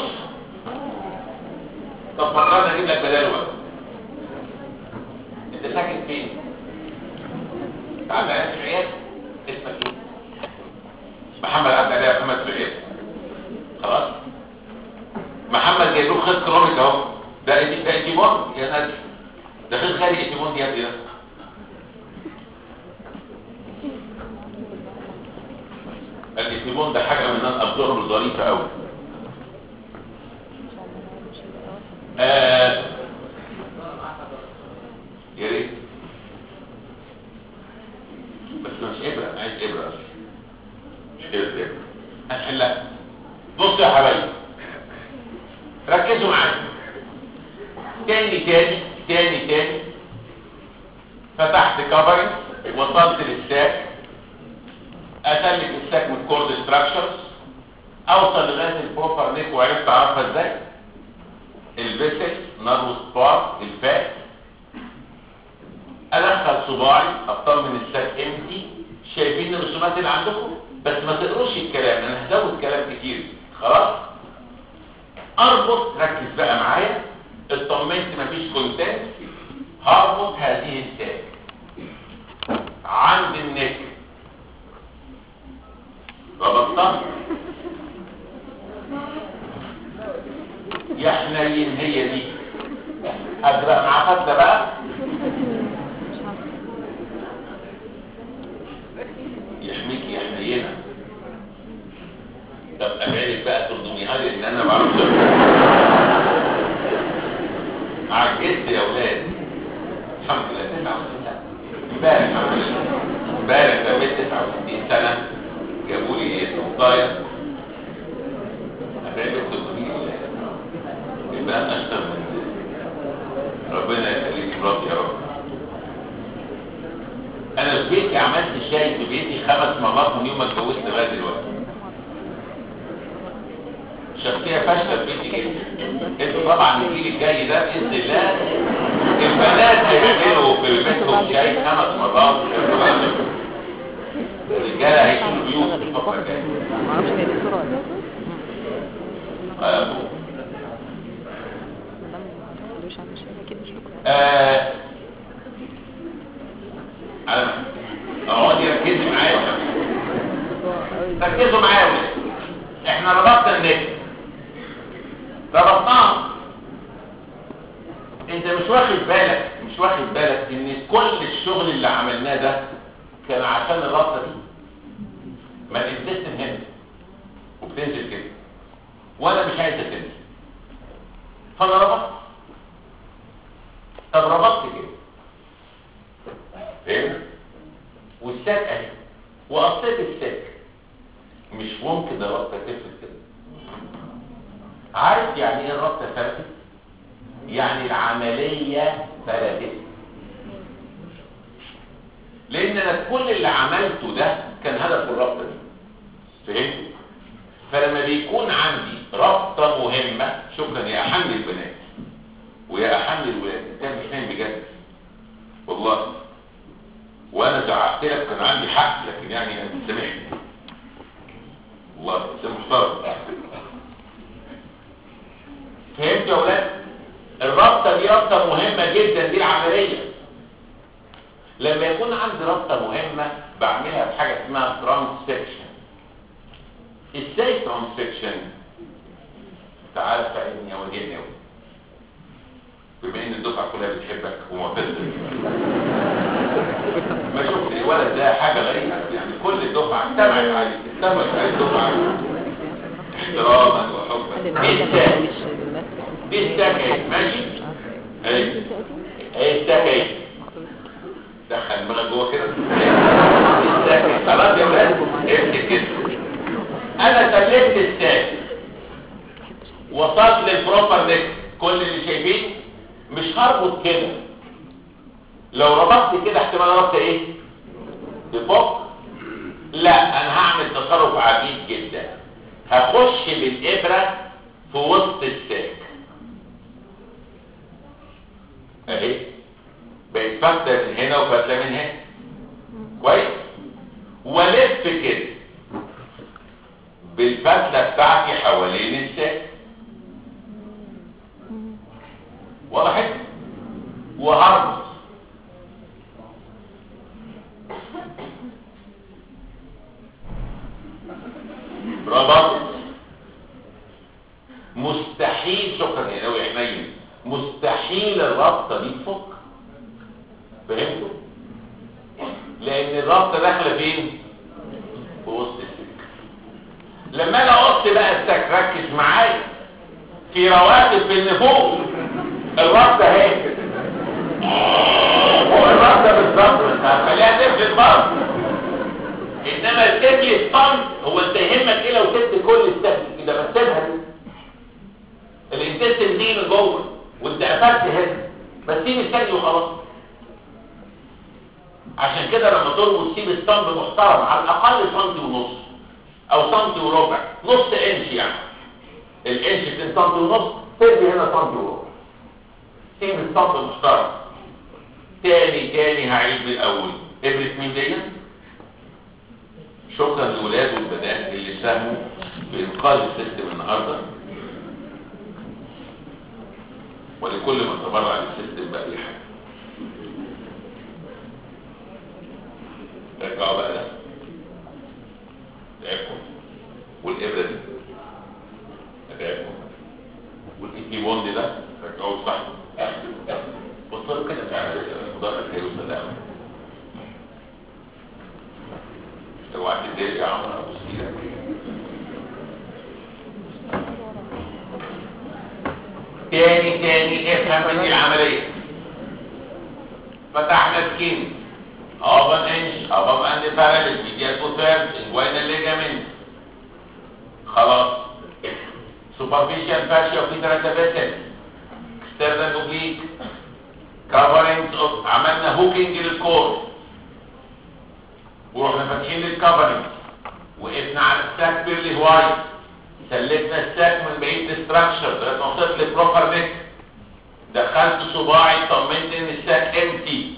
طب فكرنا اجيب لك بداله بقى انت ساكن فين؟ تعال بقى في العيادة اسمك ايه؟ محمد عبد الله محمد في العيادة خلاص محمد جايب له خيط كراميك اهو ده إيدي- ده ايتيمون يا نادي ده خيط خارج ايتيمون دي يا ابني ده الاتيبون ده حاجه من الابزورب ظريفه قوي آه يا ريت بس مش ابره عايز ابره أصلاً. مش ابره ابره هنحلها بصوا يا حبايبي ركزوا معايا تاني تاني تاني تاني فتحت كفرنج وصلت للساك اسلك الساك من كورد ستراكشرز اوصل لغايه البروبر نيك وعرفت اعرفها ازاي الفيسل نرو سبار الفات ادخل صباعي اطمن الساك امتي شايفين الرسومات اللي عندكم بس ما تقروش الكلام انا هزود كلام كتير خلاص اربط ركز بقى معايا اطمنت مفيش كونتنت هربط هذه الساك عند النك ربطتها يا حنين هي دي ازرق مع فتله بقى يحميك يا حنينه طب ابعدك بقى ترضميها لي ان انا بعرف عجزت يا اولاد الحمد لله 69 سنه امبارح الحمد لله امبارح تميت 69 سنه جابوا لي سلطايه ابعدك ترضميها يبقى انا اشطر من ربنا يخليك مراتي يا رب انا في بيتي عملت شاي في بيتي خمس مرات من يوم ما اتجوزت لغايه دلوقتي شخصيه فاشله في بيتي جدا انتوا طبعا الجيل الجاي ده باذن الله البنات هيعملوا في بيتهم شاي خمس مرات الرجاله هيشيلوا بيوت الفتره الجايه معرفش هي دي صورة ولا لا آه، مادام ما تقولوش عن الشيء اكيد مش بكره آه، على اقعدي ركزي معايا ركزوا معايا يا ولاد احنا ربطنا النجم ربطناها انت مش واخد بالك مش واخد بالك ان كل الشغل اللي عملناه ده كان عشان الرابطه دي ما الانتستين هنا وبتنزل كده وانا مش عايزه تنزل فانا ربطت طب ربطت كده فهمت والساك اهي وقصيت الساك مش ممكن الربطه تفلت كده عارف يعني ايه الربطه فلتت يعني العمليه فلتت لان انا كل اللي عملته ده كان هدف الربطه دي فهمت فلما بيكون عندي ربطه مهمه شكرا يا احن البنات ويا احن الولاد انت مش فاهم بجد والله وانا زعقت لك كان عندي حق لكن يعني انت سامحني والله انت محترم فهمت يا ولاد الرابطه دي رابطه مهمه جدا دي العمليه لما يكون عندي رابطه مهمه بعملها بحاجه اسمها ترانسفكشن ازاي ترانسفكشن تعال فاهمني يا وجهني يا ولد بما ان الدفعه كلها بتحبك ومعتزه ما شفت الولد ده حاجه غريبه يعني كل الدفعه اجتمعت عليه اجتمعت عليه الدفعه احتراما وحبا ايه الساك دي الساك اهي ماشي اهي اهي الساك اهي دخل دماغك جوه كده الساك اهي. خلاص يا ولاد امسك كده انا سلمت الساك وصلت للبروبر نيك كل اللي شايفين مش هربط كده لو ربطت كده احتمال ربط ايه تفك لا انا هعمل تصرف عجيب جدا هخش بالابره في وسط الساك اهي بقت فتله من هنا وفتله من هنا كويس والف كده بالفتله بتاعتي حوالين الساك وضحت وهربط ربط مستحيل شكرا يا ناوي حنين مستحيل الرابطه دي تفك فهمتوا لان الرابطه داخله فين في وسط السكه لما انا قلت بقى السك ركز معايا في رواتب في النفوس الرد اهي هو الرد بالظبط بس هتخليها تفلت برضه انما التفل الصمت هو انت يهمك ايه لو سبت كل السهل كده ما تسيبها دي الانتستين دي من جوه وانت قفلت هنا بس سيب السهل وخلاص عشان كده لما تربط سيب الصمت محترم على الاقل سنتي ونص او سنتي وربع نص انش يعني الانش 2 سنتي ونص ترمي هنا سنتي وربع سيب الصمت محترم تاني تاني هعيد من الاول ابرة مين دي شكرا لولاد والبنات اللي ساهموا في انقاذ السيستم النهارده ولكل من تبرع للسيستم بأي حاجه رجعوا بقى ده تعبكم والابره دي تعبكم والايكي بوند ده رجعوه صح بصوا كده فعلا مدرج هيوصل ده اوعى تتضايق يا عمرو ابو سيره تاني تاني افهم مني العمليه فتحنا سكين ابن انش ابن اند باراليز ميديال كوتيرز انجوينال ليجامنت خلاص سوبرفيشال فاشيا وفي ثلاثه فيسل اكسترنال اوبليك كفرنج اوف عملنا هوكينج للكور ورحنا فاتحين للكفرنج وقفنا على الساك بيرلي وايت سلكنا الساك من بقيه الاستراكشر لغايه ما وصلت للبروبر نيك دخلت صباعي طمنت ان الساك امتي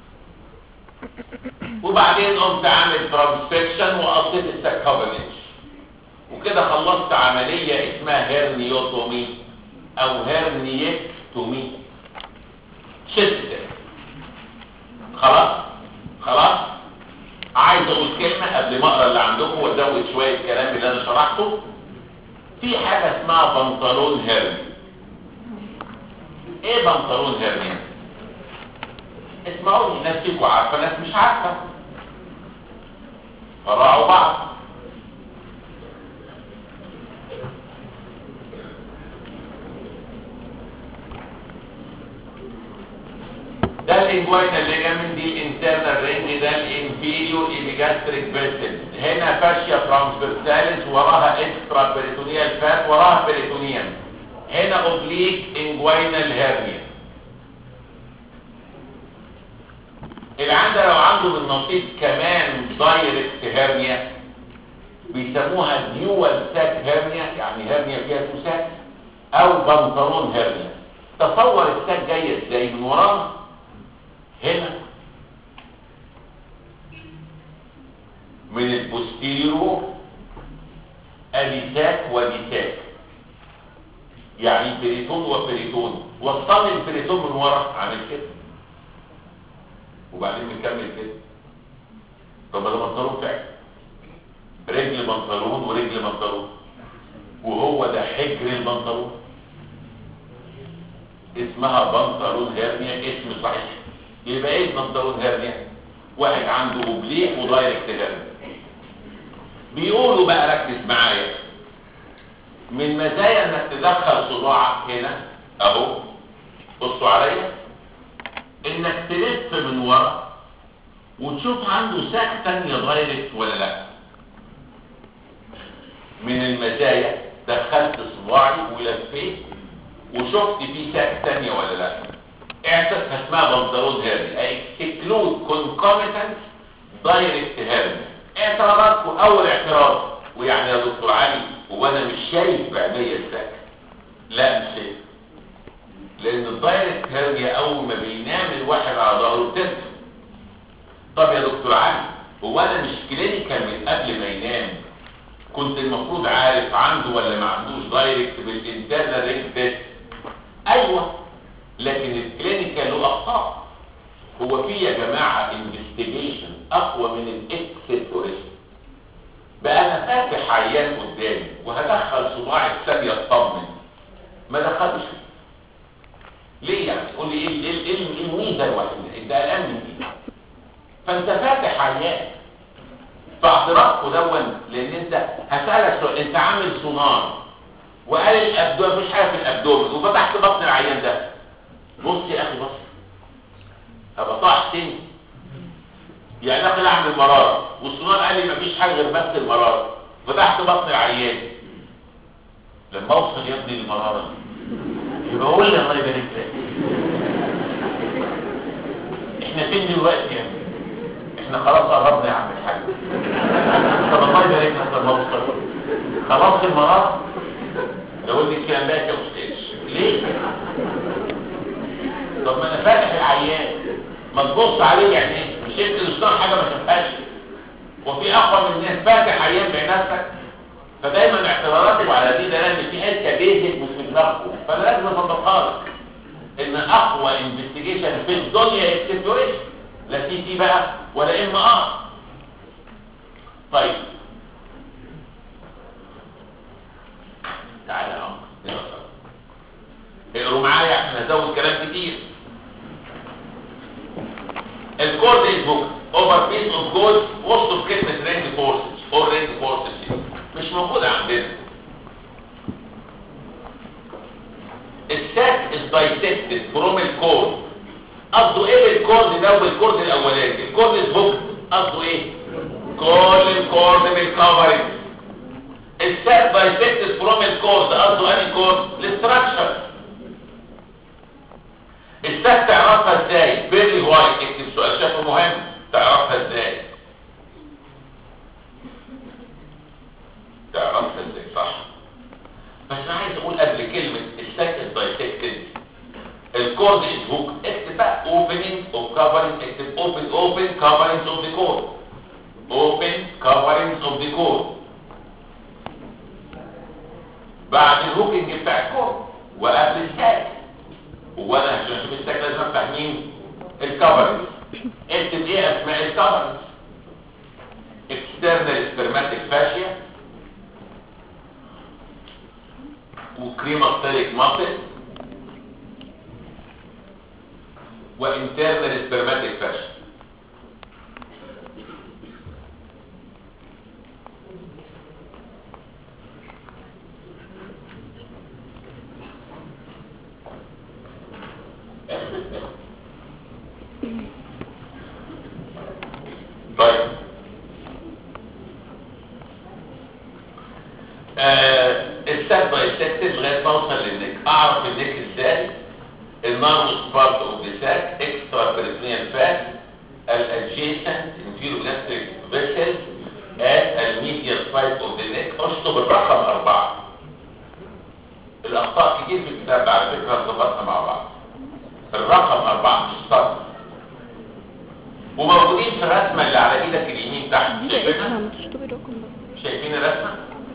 وبعدين قمت عامل ترانسفكشن وقصيت الساك كفرنج وكده خلصت عمليه اسمها هيرنيوتومي او هيرنيكتومي شست خلاص خلاص عايز اقول كلمه قبل ما اقرا اللي عندكم وازود شويه الكلام اللي انا شرحته في حاجه اسمها بنطلون هيرني ايه بنطلون هيرني اسمعوني ناس فيكم عارفه ناس مش عارفه فراعوا بعض ده الانجوينال ليجامنت دي الانترنال رينج ده الانفيريور ايبيجاستريك فيسل هنا فاشيا ترانسفيرساليس وراها اكسترا بريتونيال فات وراها بريتونيوم هنا اوبليك انجوينال هيرنيا العندة لو عنده بالنصيب كمان دايركت هيرنيا بيسموها ديوال ساك هيرنيا يعني هيرنيا فيها تو ساك او بنطلون هيرنيا تصور الساك جايه ازاي من ورانا هنا من البوستيريو ادي ساك وادي ساك يعني بريتون وبريتون وصل البريتون من ورا عامل كده وبعدين بنكمل كده طب ده بنطلون فعلا رجل بنطلون ورجل بنطلون وهو ده حجر البنطلون اسمها بنطلون هيرنيا اسم صحيح يبقى ايه بنطلون هيرنيا واحد عنده اوبليك ودايركت هيرنيا بيقولوا بقى ركز معايا من مزايا انك تدخل صباعك هنا اهو بصوا عليا انك تلف من ورا وتشوف عنده ساك تانية دايركت ولا لا من المزايا دخلت صباعي ولفيت وشفت في ساك تانية ولا لا اعتقد اسمها بنطلون هيرني اكسكلود كونكوميتنت دايركت هيرني اعتراضاتكم اول اعتراض ويعني يا دكتور علي هو انا مش شايف بعينيا الساك لا مش شايف لان الدايركت هيرنيا اول ما بينام الواحد على ظهره بتنزل طب يا دكتور علي هو انا مش كلينيكال من قبل ما ينام كنت المفروض عارف عنده ولا ما عندوش دايركت بالانترنال رينج تيست ايوه لكن الكلينيكال له اخطاء هو في يا جماعه انفستيجيشن اقوى من الاكسبتوريشن بقى انا فاتح عيان قدامي وهدخل صباعي الثانيه اطمن ما دخلش ليه يعني قول لي ايه ايه ايه الميزه الوحيده انت قلقان من ايه فانت فاتح عيان فاعتراضكم دون لان انت هسألك سؤال انت عامل سونار وقال الابدوم مفيش حاجه في الابدوم وفتحت بطن العيان ده بص يا اخي بص هبقى طاح تاني يعني داخل اعمل مراره والسونار قال لي مفيش حاجه غير بس المراره فتحت بطن العيان لما اوصل يا ابني للمراره دي يبقى قول لي الله يبارك لك احنا فين دلوقتي يا ابني احنا خلاص قربنا يا عم الحاج طب الله يبارك لك لما اوصل خلاص المراره لو لي الكلام ده يا استاذ ليه طب ما انا فاتح العيان ما تبص عليه يعني ايه مش يمكن الشيطان حاجه ما شافهاش وفي اقوى من الناس فاتح عيان بنفسك فدايما اعتراضاتي على دي ده لان في حته بيزك مش في دماغكم فانا لازم اصدقها لك ان اقوى انفستيجيشن في الدنيا اكسبلوريشن لا سي تي بقى ولا ام ار طيب تعالى يا عمر اقروا معايا عشان هزود كلام كتير الكورد از بوك اوفر بيس اوف جولد وسط في كلمه رينج فورسز او رينج فورسز مش موجوده عندنا السات از دايسكتد فروم الكورد قصده ايه بالكورد ده والكورد الاولاني الكورد از بوك قصده ايه كل الكورد بالكفرنج السات دايسكتد فروم الكورد قصده انهي كورد الاستراكشر السات تعرفها ازاي بيرلي وايت اكتب سؤال شافه مهم تعرفها ازاي تعرفها ازاي صح بس انا عايز اقول قبل كلمه السات دايسكتد الكورد از هوك اكتب بقى opening of coverings اكتب open open coverings of the cord open coverings of the cord بعد الهوكينج بتاع الكورد وقبل الساك وانا عشان اشوف الساك لازم افتح مين الكفرنج اكتب ايه اسماء الكفرنج external spermatic fascia وكريماتيريك ماسل وانترنال سبرماتيك فاشن طيب آه السات بايسكتد لغايه ما اوصل للنك اعرف النك ازاي النارموس بارت اوف ذا ساك اكسترا بريتنيال فات الادجيسنت انفيرو جاستريك فيسل ات الميديال سايد اوف ذا نيك اشطب الرقم اربعه الاخطاء كتير في الكتاب على فكره ظبطنا مع بعض الرقم اربعه مش سطر وموجودين في الرسمه اللي على ايدك اليمين تحت دي لقيتها شايفينها ما تشطبي الرقم ده شايفين الرسمه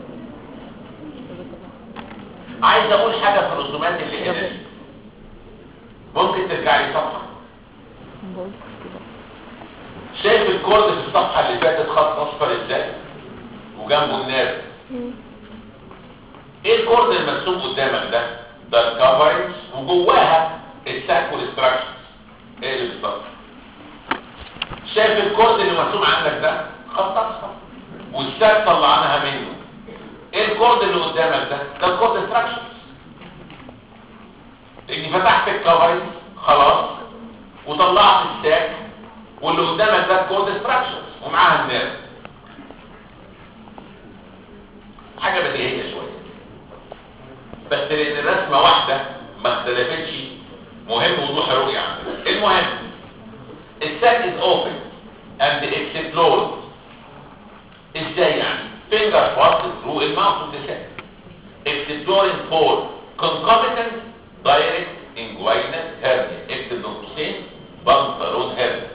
عايز اقول حاجه في الرسومات اللي هنا دي. ممكن ترجع لي صفحه بقول كده شايف الكورد في الصفحه اللي فاتت خط اصفر ازاي وجنبه النار مم. ايه الكورد المرسوم قدامك ده ده الكفرنج وجواها الساك والستراكشرز ايه اللي بالظبط شايف الكورد اللي مرسوم عندك ده خط اصفر والساك طلعناها منه ايه الكورد اللي قدامك ده ده الكورد ستراكشرز لاني فتحت الكفرنج خلاص وطلعت الساك واللي قدامك ده الكورد ستراكشرز ومعاها النار حاجه بديهيه شويه بس لان الرسمه واحده ما اختلفتش مهم وضوح الرؤيه عندنا المهم الساك از اوبن اند اكسبلورد ازاي يعني فينجر فاست ثرو الماوث اوف ذا ساك exploring for concomitant direct inguinal hernia اكتب بين قوسين بنطلون hernia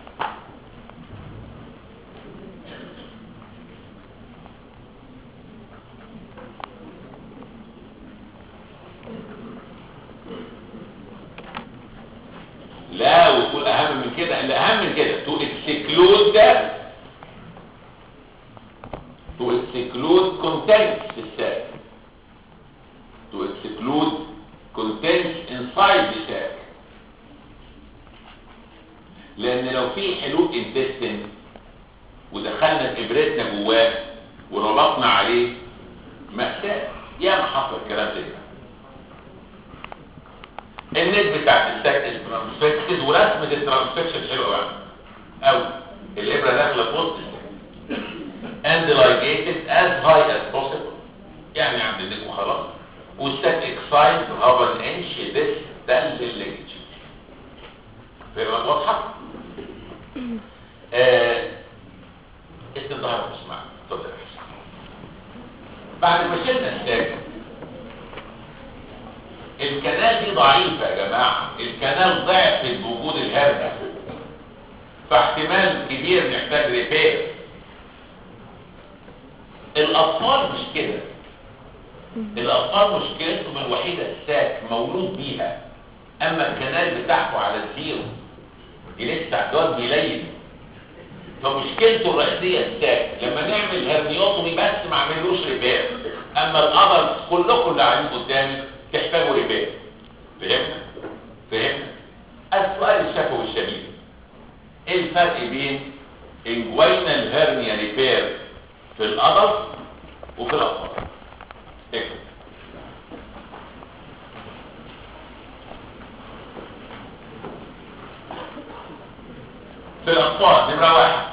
لا وتقول اهم من كده اللي اهم من كده تو اكسكلود ده تو اكسكلود كونتنتس في الساك تو اكسكلود كونتنتس انسايد the sac لان لو في حلول انتستين ودخلنا ابرتنا جواه وربطنا عليه مأساة يا ما حصل الكلام ده النت بتاعت الساك الترانسفكشن ورسمة الترانسفكشن حلوة قوي قوي الابرة داخلة في وسط and ligated as high as possible يعني عند النت وخلاص والساك اكسايد of an inch this ده الليجج فاهم واضحة؟ آه استظهار اسمع اتفضل يا حسين بعد ما شلنا الساك الكنال دي ضعيفة يا جماعة الكنال ضعفت بوجود الهرجة فاحتمال كبير نحتاج ريبير الأطفال مش كده الأطفال مشكلتهم الوحيدة الساك مولود بيها أما الكنال بتاعته على الزيرو دي لسه عدوان بيلين فمشكلته الرئيسية الساك لما نعمل هرنيوتومي بس ما عملوش ريبير أما الأدلت كلكم اللي قاعدين قدامي تحتاجوا ريبير فهمنا؟ فهمنا؟ السؤال الشفوي الشبيه ايه الفرق بين انجوينال هيرنيا ريبير في الأدلت وفي الأطفال؟ اكتب في الأطفال نمرة واحد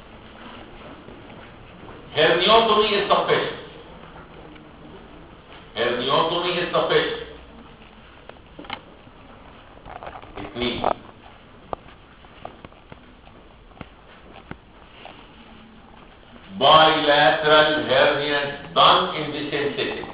herniotony is sufficient herniotony is sufficient اثنين bilateral hernias done in the same setting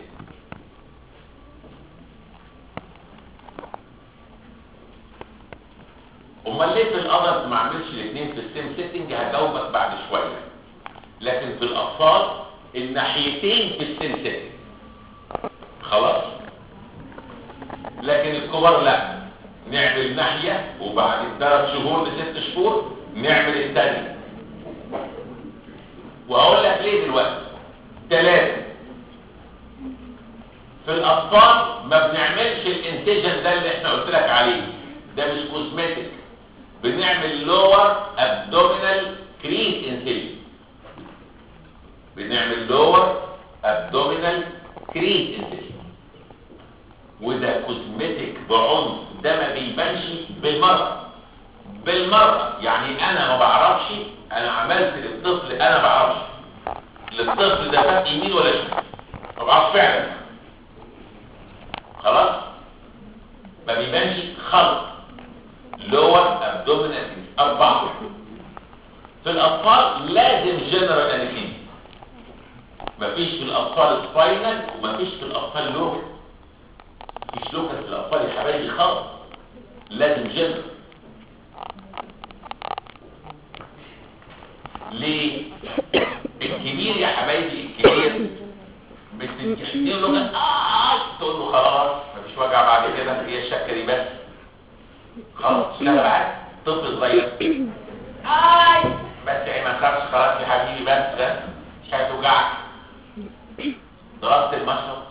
امال ليه في الادلت ما عملش الاثنين في السيم سيتنج هجاوبك بعد شويه لكن في الاطفال الناحيتين في السيم سيتنج خلاص لكن الكبار لا نعمل ناحيه وبعد ثلاث شهور لست شهور نعمل الثانيه واقول لك ليه دلوقتي ثلاثه في الاطفال ما بنعملش الانتجن ده اللي احنا قلت لك عليه ده مش كوزمتيك بنعمل لور ابدومينال كريس انسيجن بنعمل لور ابدومينال كريس انسيجن وده كوزمتيك بعنف ده ما بيبانش بالمره بالمره يعني انا ما بعرفش انا عملت للطفل انا ما بعرفش للطفل ده فات يمين ولا شمال ما بعرفش فعلا خلاص ما بيبانش خلط لور ابدومينال أربعة في الأطفال لازم جنرال أنفين مفيش في الأطفال سباينال ومفيش في الأطفال لوكال مفيش لوكال في الأطفال يا حبايبي خالص لازم جنرال ليه؟ الكبير يا حبايبي الكبير بتديله لغة آه تقول له خلاص مفيش وجع بعد كده هي الشكة دي بس خلاص اشتغل عادي طفل صغير اي بس يعني ما تخافش خلاص يا حبيبي بس ده مش هتوجعك ضربت المشرط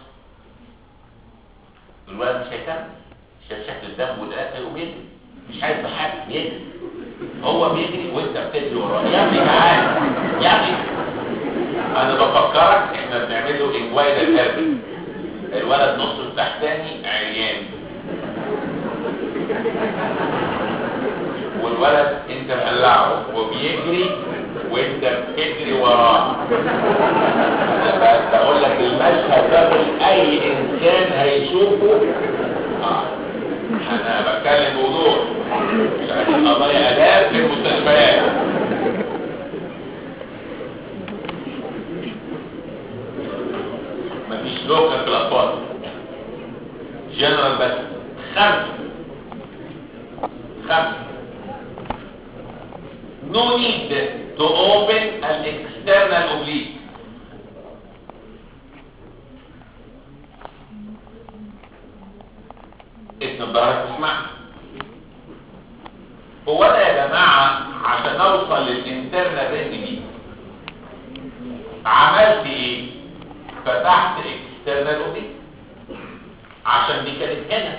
الولد مش هيكمل شاف شكل الدم والقلق يقوم يجري مش عايز بحاجه يجري هو بيجري وانت بتجري وراه يا ابني تعالى يا ابني انا بفكرك احنا بنعمل له انجوايد الهرب الولد نص التحتاني عريان والولد انت مقلعه وبيجري وانت بتجري وراه انا بس اقول لك المشهد ده اي انسان هيشوفه آه. انا بتكلم بوضوح عشان قضايا اداب في المستشفيات مفيش لوكال في الاطفال جنرال بس خمسه خمسة no need to open an external oblique اسم الظهر تسمع هو انا يا جماعة عشان اوصل للانترنال رينج دي عملت ايه فتحت اكسترنال اوبليك عشان دي كانت هنا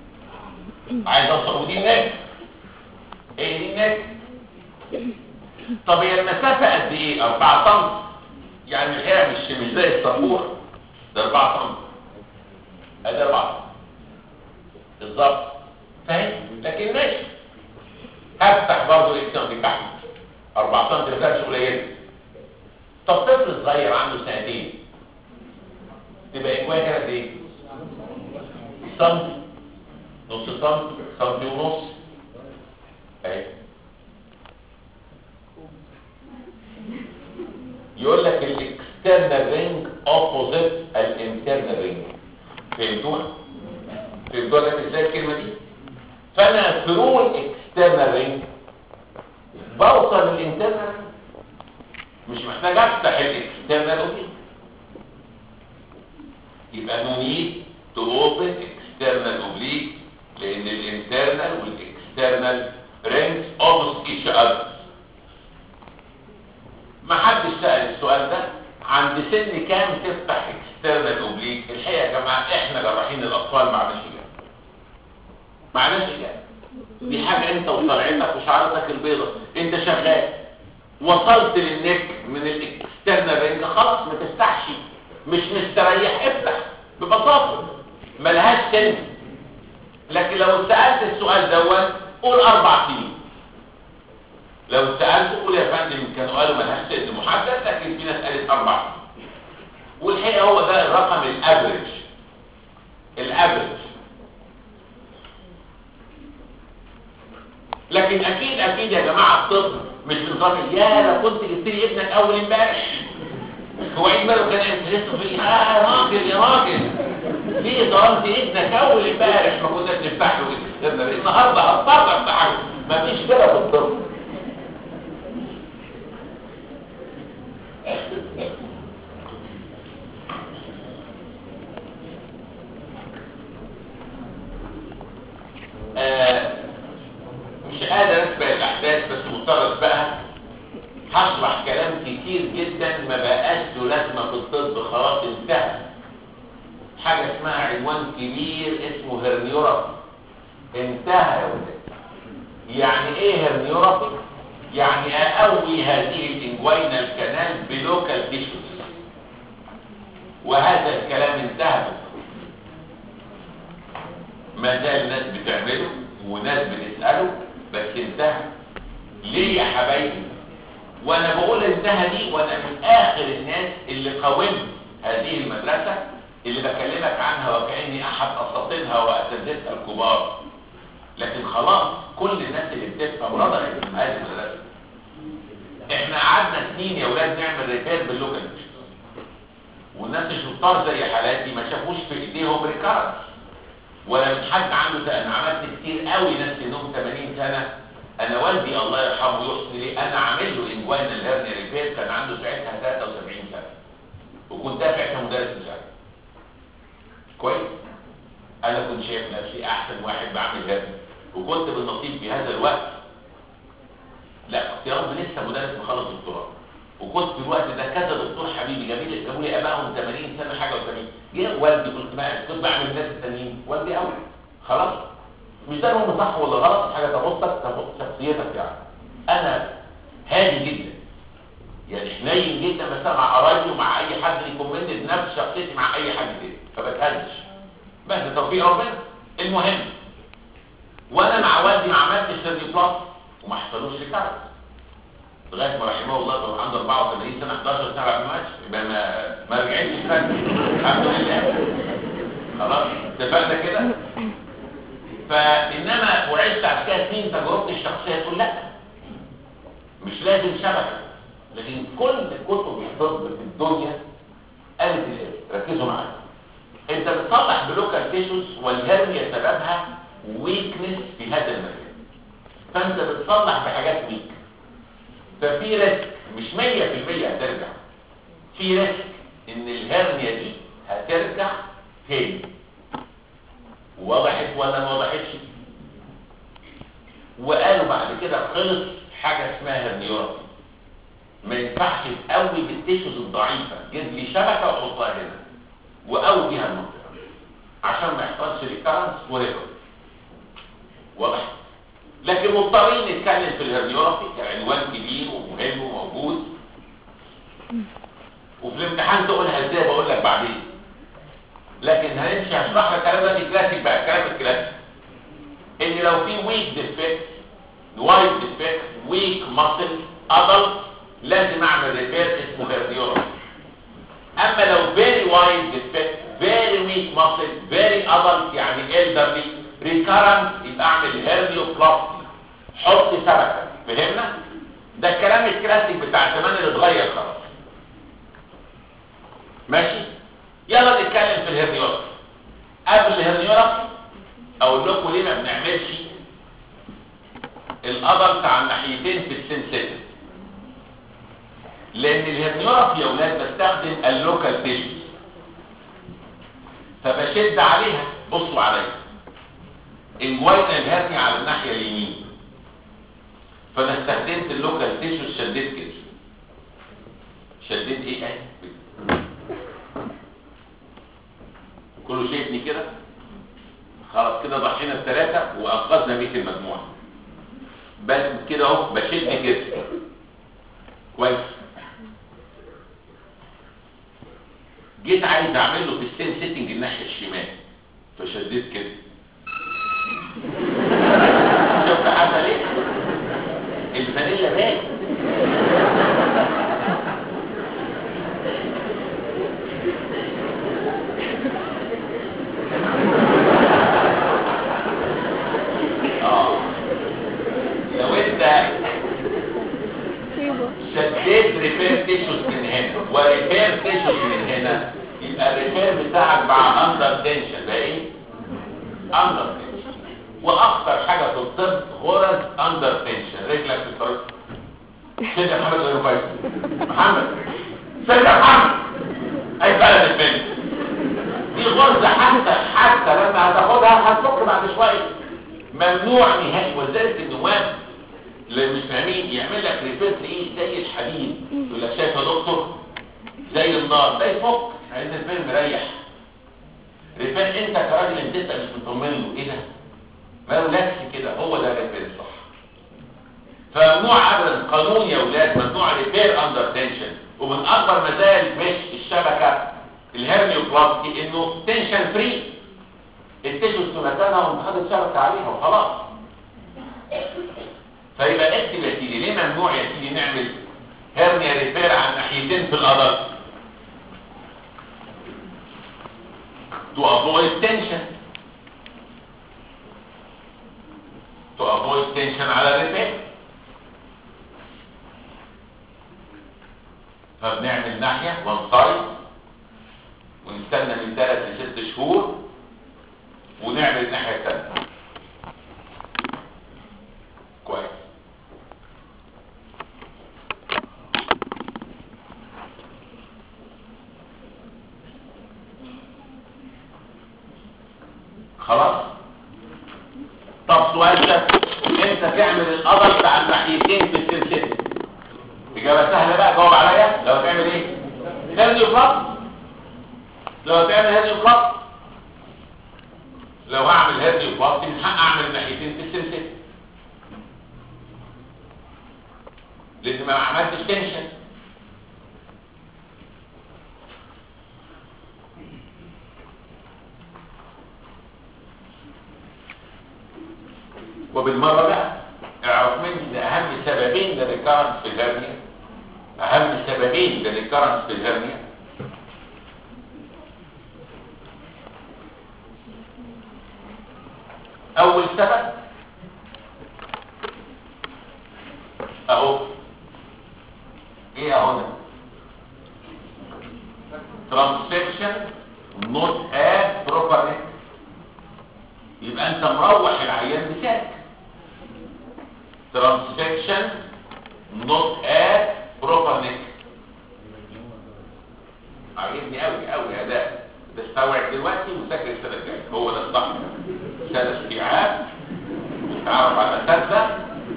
عايز اوصل ودي النك ايه دي النك طب هي المسافة قد ايه 4 سم يعني الحقيقة مش مش زي السبورة ده 4 سم ادي 4 سم بالظبط فاهم لكن ماشي هفتح برضه الاكسون دي تحت 4 سم ده مش قليل طب طفل صغير عنده سنتين تبقى اكواجر قد ايه سم نص سم سم ونص اهي يقول لك الاكسترنال رينج اوبوزيت الانترنال رينج فهمتوها فهمتوها لك ازاي الكلمه دي فانا ثرو الاكسترنال رينج بوصل للانترنال مش محتاج افتح الاكسترنال اوبجكت يبقى no need to open external oblique لان الانترنال والاكسترنال rings opposite each other ما حدش سأل السؤال ده عند سن كام تفتح external oblique الحقيقة يا جماعة احنا جراحين الاطفال ما عملناش اجابة ما عملناش اجابة دي حاجة انت وطلعتك وشعرتك البيضة انت شغال وصلت للنك من الاكسترنال رينج خلاص ما تفتحش مش مستريح افتح ببساطة ملهاش سن لكن لو سألت السؤال دوت قول اربع سنين لو سألت قول يا فندم كانوا قالوا ملهاش سن محدد لكن في ناس قالت اربع سنين والحقيقة هو ده الرقم الافريج الافريج لكن اكيد اكيد يا جماعة الطب مش بنظام يا لو كنت جبت لي ابنك اول امبارح هو عيد ماله كان لسه في يا راجل يا راجل ليه ضربت ابنك اول امبارح ما كناش نفتح له الاستخدام النهارده هضطر افتح له مفيش كده في الطب آه مش قادر اسبق الاحداث بس مضطر اسبقها هشرح كلام كتير جدا ما بقاش له لازمه في الطب خلاص انتهى حاجه اسمها عنوان كبير اسمه هرنيورابي انتهى يا ولاد يعني ايه هرنيورابي يعني اقوي هذه الانجوينال كانال بلوكال تيشوز وهذا الكلام انتهى ما زال ناس بتعمله وناس بتساله بس انتهى ليه يا حبايبي وانا بقول انتهى دي وانا من اخر الناس اللي قاومت هذه المدرسة اللي بكلمك عنها وكأني احد اساطينها واساتذتها الكبار لكن خلاص كل الناس اللي بتفهم رضعت من هذه المدرسة احنا قعدنا سنين يا ولاد نعمل ريبير باللوكال والناس الشطار زي حالاتي ما شافوش في ايديهم ريكارد ولا من حد عنده انا عملت كتير قوي ناس سنهم 80 سنه انا والدي الله يرحمه يحسن لي انا عامل له انجوينال هيرنيا ريبير كان عنده ساعتها 73 سنه وكنت دافع كمدرس مساعد كويس انا كنت شايف نفسي احسن واحد بعمل هيرنيا وكنت بالنصيب في هذا الوقت لا كنت يا رب لسه مدرس مخلص دكتوراه وكنت في الوقت ده كذا دكتور حبيبي جميل جابوا لي ابائهم 80 سنه حاجه و80 جه والدي كنت بقى كنت بعمل الناس التانيين والدي اول خلاص مش ده هم صح ولا غلط حاجه تخصك تخص شخصيتك يعني انا هادي جدا يعني حنين جدا مثلا مع قرايبي ومع اي حد يكومنت نفس شخصيتي مع اي حد كده فبتهزش بس ده توفيق ربنا المهم وانا مع والدي ما عملتش سيرجي بلاس وما حصلوش ريكارد لغايه ما رحمه الله كان عنده 84 سنه 11 سنه ما ماتش يبقى ما ما رجعتش فن الحمد لله خلاص اتفقنا كده فانما وعشت على كده سنين تجربتي الشخصيه تقول لا مش لازم شبكه لكن كل كتب الطب في الدنيا قالت الايه ركزوا معايا انت بتصلح بلوكال تيشوز والهرنيا سببها ويكنس في هذا المكان فانت بتصلح بحاجات ويك ففي ريسك مش 100% هترجع في ريسك ان الهرنيا دي هترجع تاني وضحت ولا ما وضحتش وقالوا بعد كده خلص حاجة اسمها هرنيورابي ما ينفعش تقوي بالتيشوز الضعيفة جيب لي شبكة وحطها هنا وقوي بيها المنطقة عشان ما يحصلش ريكارنس وريكورد واضح لكن مضطرين نتكلم في الهرنيورابي كعنوان كبير ومهم وفي الامتحان تقولها ازاي بقول لك بعدين لكن هنمشي هشرح لك الكلام ده في كلاسيك بقى الكلام الكلاسيك ان لو في ويك ديفكت وايد ديفكت ويك ماسل ادلت لازم اعمل ريبير اسمه هيرديورال اما لو فيري وايد ديفكت فيري ويك ماسل فيري ادلت يعني elderly ريكارنت يبقى اعمل هيرديوبلاستي حط سبكه فهمنا ده الكلام الكلاسيك بتاع زمان اللي اتغير خلاص ماشي يلا نتكلم في الهرنيورابي قبل الهرنيورابي اقول لكم ليه ما بنعملش الادلت على الناحيتين في السنسيتيف لان الهرنيورابي يا اولاد بستخدم اللوكال تيشوز فبشد عليها بصوا عليا الجوينال هرني على الناحيه اليمين فانا استخدمت اللوكال تيشوز شديت كده شديت ايه اهي كله شايفني كده خلاص كده ضحينا الثلاثه وانقذنا بيت المجموعه بس كده اهو بشد كده كويس جيت عايز اعمل له في السين سيتنج الناحيه الشمال فشديت كده شفت عمل ايه الفانيلا باين اه لو انت سيبه شديت ريفير تيشوز من هنا وريفير تيشوز من هنا يبقى الريفير بتاعك بقى اندر تنشن بقى ايه؟ اندر تنشن واخطر حاجه في الطب غرز اندر تنشن رجلك في الطريق سيد يا محمد غير كويس محمد سيد يا محمد اي بلد البنت دي غرزه حتى حتى لما هتاخدها هتفك بعد شويه ممنوع نهائي وزاره النواب اللي مش فاهمين يعمل لك ريفير ايه زي الحديد يقول لك شايف يا دكتور زي النار ده يفك عايز الفيلم مريح ريفير انت كراجل انت انت مش مطمن له ايه ده ما يقولكش كده هو ده الريفير صح فممنوع ابدا قانون يا اولاد ممنوع ريفير اندر تنشن ومن اكبر مزايا المش الشبكه الهرنيوبلاستي انه تنشن فري التيشوز في مكانها وانت حاطط شبكه عليها وخلاص فيبقى اكتب يا سيدي ليه ممنوع يا سيدي نعمل هرنيا ريبير عن ناحيتين في الادلت to avoid tension to avoid tension على الريبير فبنعمل ناحية ونصايد ونستنى من ثلاث لست شهور ونعمل الناحية الثانية كويس خلاص طب سؤال ده انت تعمل القدر بتاع الناحيتين في السلسله اجابه سهله بقى جاوب عليا لو تعمل ايه هذه الخط لو تعمل هذه الخط لو هعمل هذه الخط من حق اعمل الناحيتين في السلسله لان ما عملتش تنشن وبالمرة بقى اعرف مني ان اهم سببين للريكارنس في الهرنيا اهم سببين للريكارنس في الهرنيا اول سبب اهو ايه اهو ده ترانسكشن نوت اد بروبر يبقى انت مروح العيان بتاعك ترانسفكشن نوت اد بروبر نيك عاجبني قوي قوي اداء تستوعب دلوقتي وذاكر السنه الجايه هو ده الصح سنه استيعاب تعرف على الاساتذه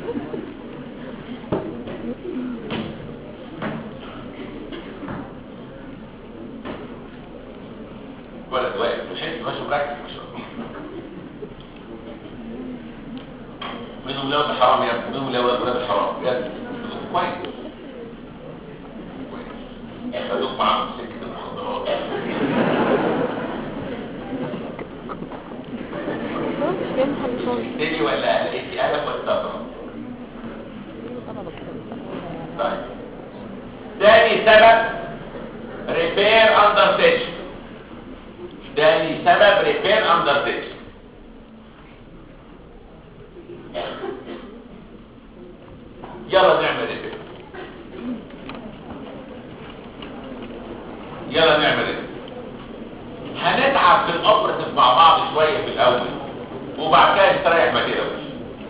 ولد واقف بحس ماشي مركز ما شاء الله منهم لا ولاد حرام يا ابني منهم لا ولاد حرام بجد كويس كويس خدوك معاهم في سكه المخدرات خلاص مش جاي محل خالص تاني ولا لقيتي قلم ولا تضرب طيب تاني سبب ريبير اندر تنشن تاني سبب ريبير اندر تنشن يلا نعمل ريبير يلا نعمل ريبير هنتعب في الاوبرتيف مع بعض شويه في الاول وبعد كده نستريح ما تقلقوش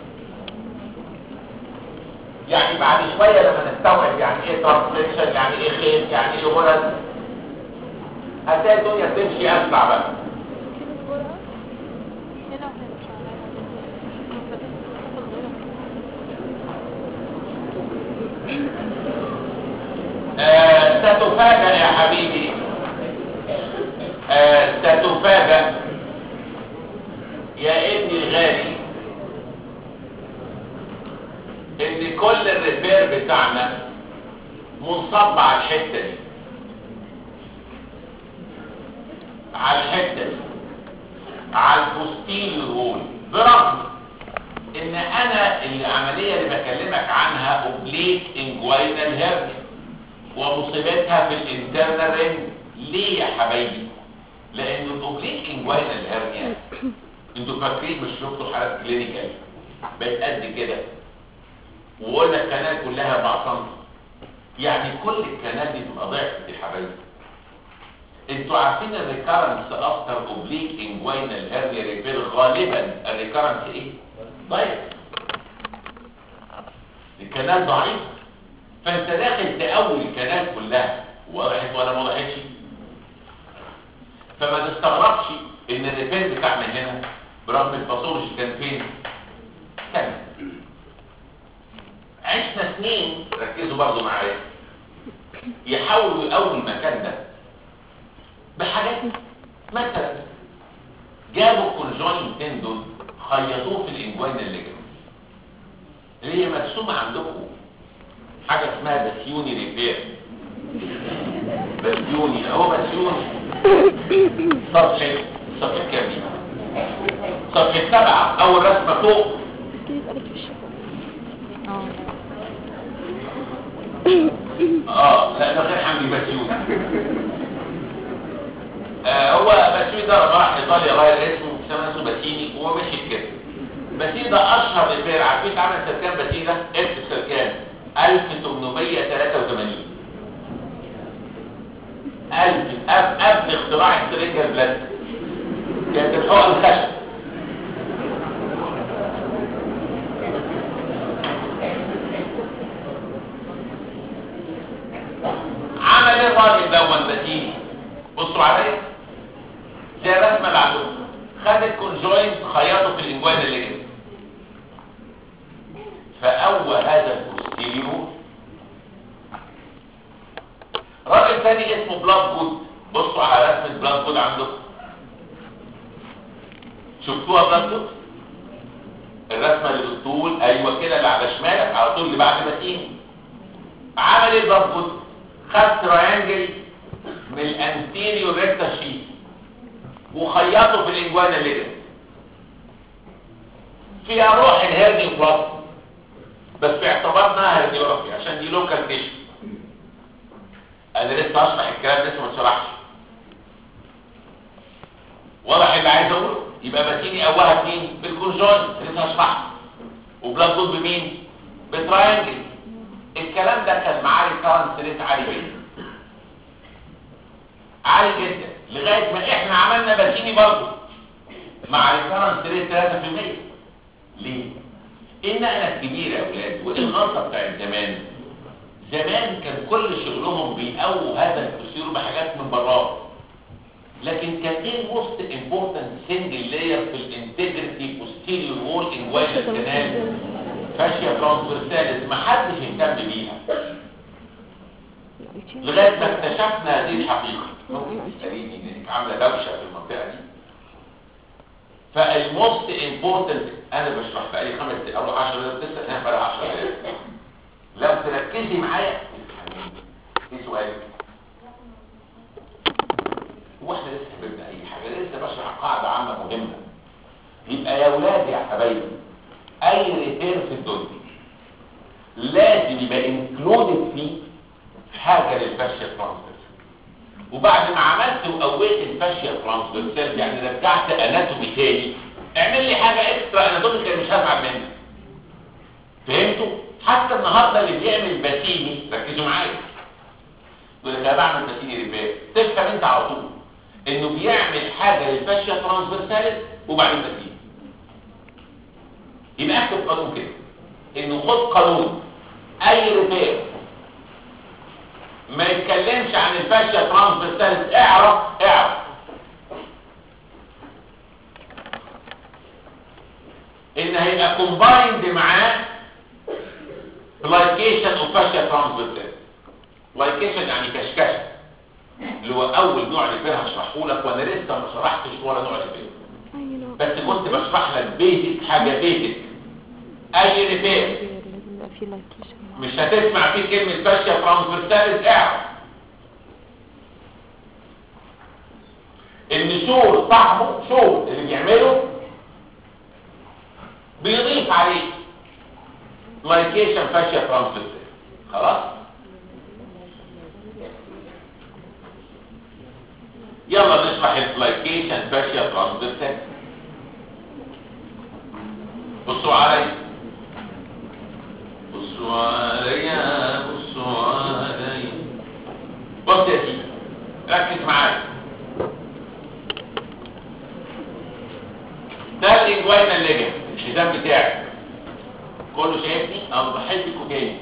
يعني بعد شويه لما نستوعب يعني ايه ترانسليشن يعني ايه خيط يعني ايه غرز هتلاقي الدنيا بتمشي اسرع بقى هنا وهنا مش آه ستفاجأ يا حبيبي آه ستفاجأ يا ابني الغالي ان كل الريبير بتاعنا منصب على الحته دي على الحته دي على البوستيريور وول برغم ان انا العمليه اللي بكلمك عنها اوبليك انجوينال هيرنيا ومصيبتها في الانترنال رينج ليه يا حبايبي لان الاوبليك انجوينال هيرنيا انتوا فاكرين مش شفتوا حالات كلينيكال بقت قد كده وقلنا الكنال كلها 4 سم يعني كل الكنال دي تبقى ضعفت يا حبايبي انتوا عارفين الريكارنس افتر اوبليك انجوينال هيرنيا ريبير غالبا الريكارنس ايه ضعيف الكنال ضعيف فانت داخل تقوي الكنال كلها وضحت ولا ما وضحتش فما تستغربش ان الريبير بتاعنا هنا برغم الباثولوجي كان فين كان عشنا سنين ركزوا برضو معايا يحاولوا يقوي المكان ده بحاجات مثلا جابوا الكونجوين تندون خيطوه في الانجوين الليجمنت اللي هي مرسومه عندكم حاجه اسمها بسيوني ريبير بسيوني اهو بسيوني صفحه صفحه كام دي؟ صفحه سبعه اول رسمه فوق بس كده اتقلت في الشفا اه اه لا ده غير حمدي بسيوني آه هو بسيوني ده راح ايطاليا غير اسمه سمى نفسه بسيني ومشي كده بسيني ده اشهر ريبير عارفين اتعمل سنه كام بسيني ده؟ اسم سنه كام؟ 1883 ألف قبل قبل اختراع السرنجة البلاستيك كانت الحقن خشب عمل ايه الراجل ده بسيني بصوا عليا زي الرسمه اللي عندكم خد الكونجوينت خيطه في الانجوين اللي جنبه فأوى هذا البوستيريور راجل تاني اسمه بلاد جود بصوا على رسمة بلاد جود عندكم شفتوها بلاد جود الرسمة اللي بالطول ايوه كده اللي على شمالك على طول اللي بعد ما تيجي عمل ايه بلاد جود خد تراينجل من الانتيريور ريكتا شيت وخيطه في الانجوانا الليجن فيها روح الهيرني بلاد بس باعتبارنا هيرنيورافي عشان دي لوكال تيشن انا لسه هشرح الكلام لسه ما اتشرحش واضح اللي عايز اقوله يبقى باتيني اولها بمين بالكونجون لسه هشرحها وبلاد جود بمين بتراينجل الكلام ده كان معاه ريكارنس ريت عالي جدا عالي جدا لغايه ما احنا عملنا باتيني برضه مع ريكارنس ريت 3% ليه ايه النقله الكبيره يا اولاد وايه الغلطه بتاعت زمان زمان كان كل شغلهم بيقووا هذا البروسيور بحاجات من براه لكن كان ايه الموست امبورتنت سنجل لاير في الانتجريتي بوستيريور وول ان وايد كانال فاشيا ترانسفيرساليس ما حدش اهتم بيها لغايه ما اكتشفنا هذه الحقيقه ممكن تساليني انك عامله دوشه في المنطقه دي فالموست امبورتنت انا بشرح بقالي خمس او 10 دقايق لسه انا بقالي 10 دقايق لو تركزي معايا ايه سؤالك هو احنا لسه حبيبنا اي حاجه لسه بشرح قاعده عامه مهمه يبقى يا اولاد يا حبايبي اي ريبير في الدنيا لازم يبقى انكلودد فيه حاجه للفاشيا ترانسفير وبعد ما عملت وقويت الفاشيا ترانسفير يعني رجعت اناتومي تاني اعمل لي حاجه اكسترا اناتوميكال مش هزعل منك فهمتوا حتى النهارده اللي بيعمل باتيني ركزوا معايا يقول لك انا بعمل باتيني ريبير تفهم انت على طول انه بيعمل حاجه للفاشيا ترانسفيرساليس وبعدين باتيني يبقى اكتب قانون كده انه خد قانون اي ريبير ما يتكلمش عن الفاشيا ترانسفيرساليس اعرف اعرف ان هيبقى كومبايند معاه لايكيشن اوف فاشيا ترانسفيرساليس لايكيشن يعني كشكشه اللي هو اول نوع ريبير هشرحه لك وانا لسه ما شرحتش ولا نوع ريبير اي نوع بس كنت بشرح لك بيزك حاجه بيزك اي ريبير لازم يبقى فيه لايكيشن مش هتسمع فيه كلمة فاشيا ترانسفيرساليس اعرف ان شور صاحبه شور اللي بيعمله بيضيف عليه لايكيشن فاشيا ترانسفيرساليس خلاص يلا نشرح اللايكيشن فاشيا ترانسفيرساليس بصوا عليا بصوا عليا بصوا عليا بص يا سيدي ركز معايا ده الانجوينا الليجن الحزام بتاعي كله شايفني او بحبكوا تاني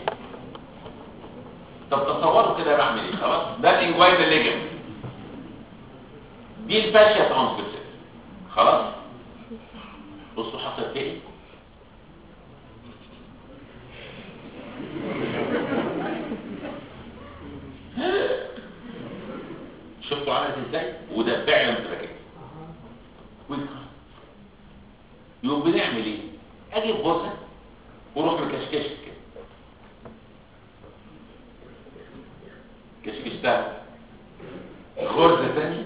طب تصوروا كده بعمل ايه خلاص ده الانجوينا الليجن دي الفاشيا ترانسفيرسال خلاص بصوا حصل فيه ايه شفتوا عملت ازاي وده فعلا بتبقى كده ويتكرر. يقوم بنعمل ايه اجيب غرزه واروح مكشكش كده كشكشتها غرزه ثانيه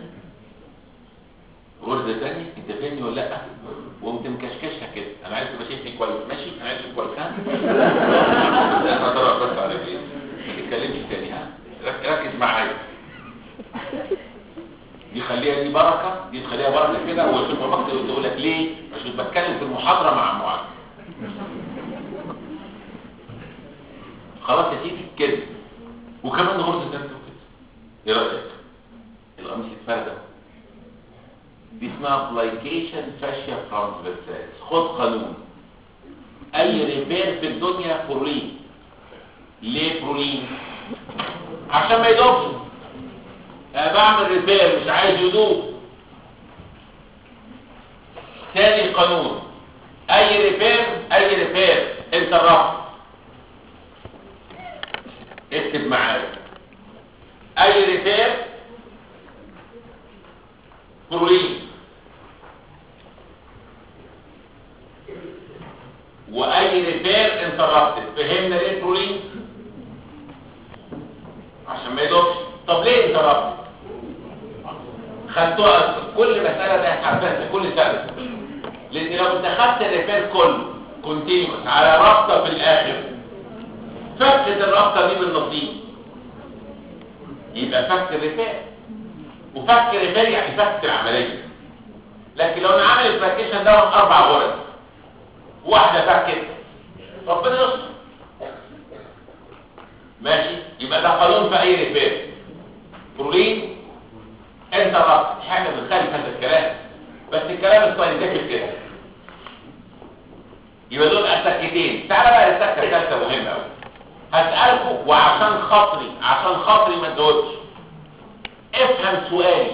غرزه ثانيه انت فاهمني ولا لا وقمت مكشكشها كده انا عايز تبقى شايفني كويس ماشي انا عايز كويس ها لا انا هضرب بس على ايه ما تتكلمش تاني ها رك- ركز معايا دي خليها دي بركة دي تخليها بركة كده وشوف وقت تقول لك ليه عشان بتكلم في المحاضرة مع معاذ خلاص يا سيدي كده وكمان غرزة نفسه كده ايه رأيك القميص اتفرد اهو. دي اسمها بلايكيشن فاشيا ترانسفيرساليس خد قانون اي ريبير في الدنيا برولين ليه برولين عشان ما يدوبش انا بعمل ريبير مش عايز يدوب تاني قانون اي ريبير اي ريبير انت الرفض اكتب معايا اي ريبير برولين واي ريبير انتربتد فهمنا ليه برولين عشان ما يدوبش طب ليه انتربتد خدتوها كل مسألة ده حرفيا كل سنة لان لو انت خدت الريبير كله كونتينوس على رابطة في الاخر فكت الرابطة دي بالنصيب يبقى فك الريبير وفك الريبير يعني فك العملية لكن لو انا عامل الفاكيشن ده اربع غرز واحدة فكت ربنا يستر ماشي يبقى ده قانون في اي ريبير برولين انت ربط حاجة بتخالف هذا الكلام بس الكلام الساينتفك كده يبقى دول اسكتين تعالى بقى السكه الثالثه مهمه قوي هسالكم وعشان خاطري عشان خاطري ما تجاوبش افهم سؤالي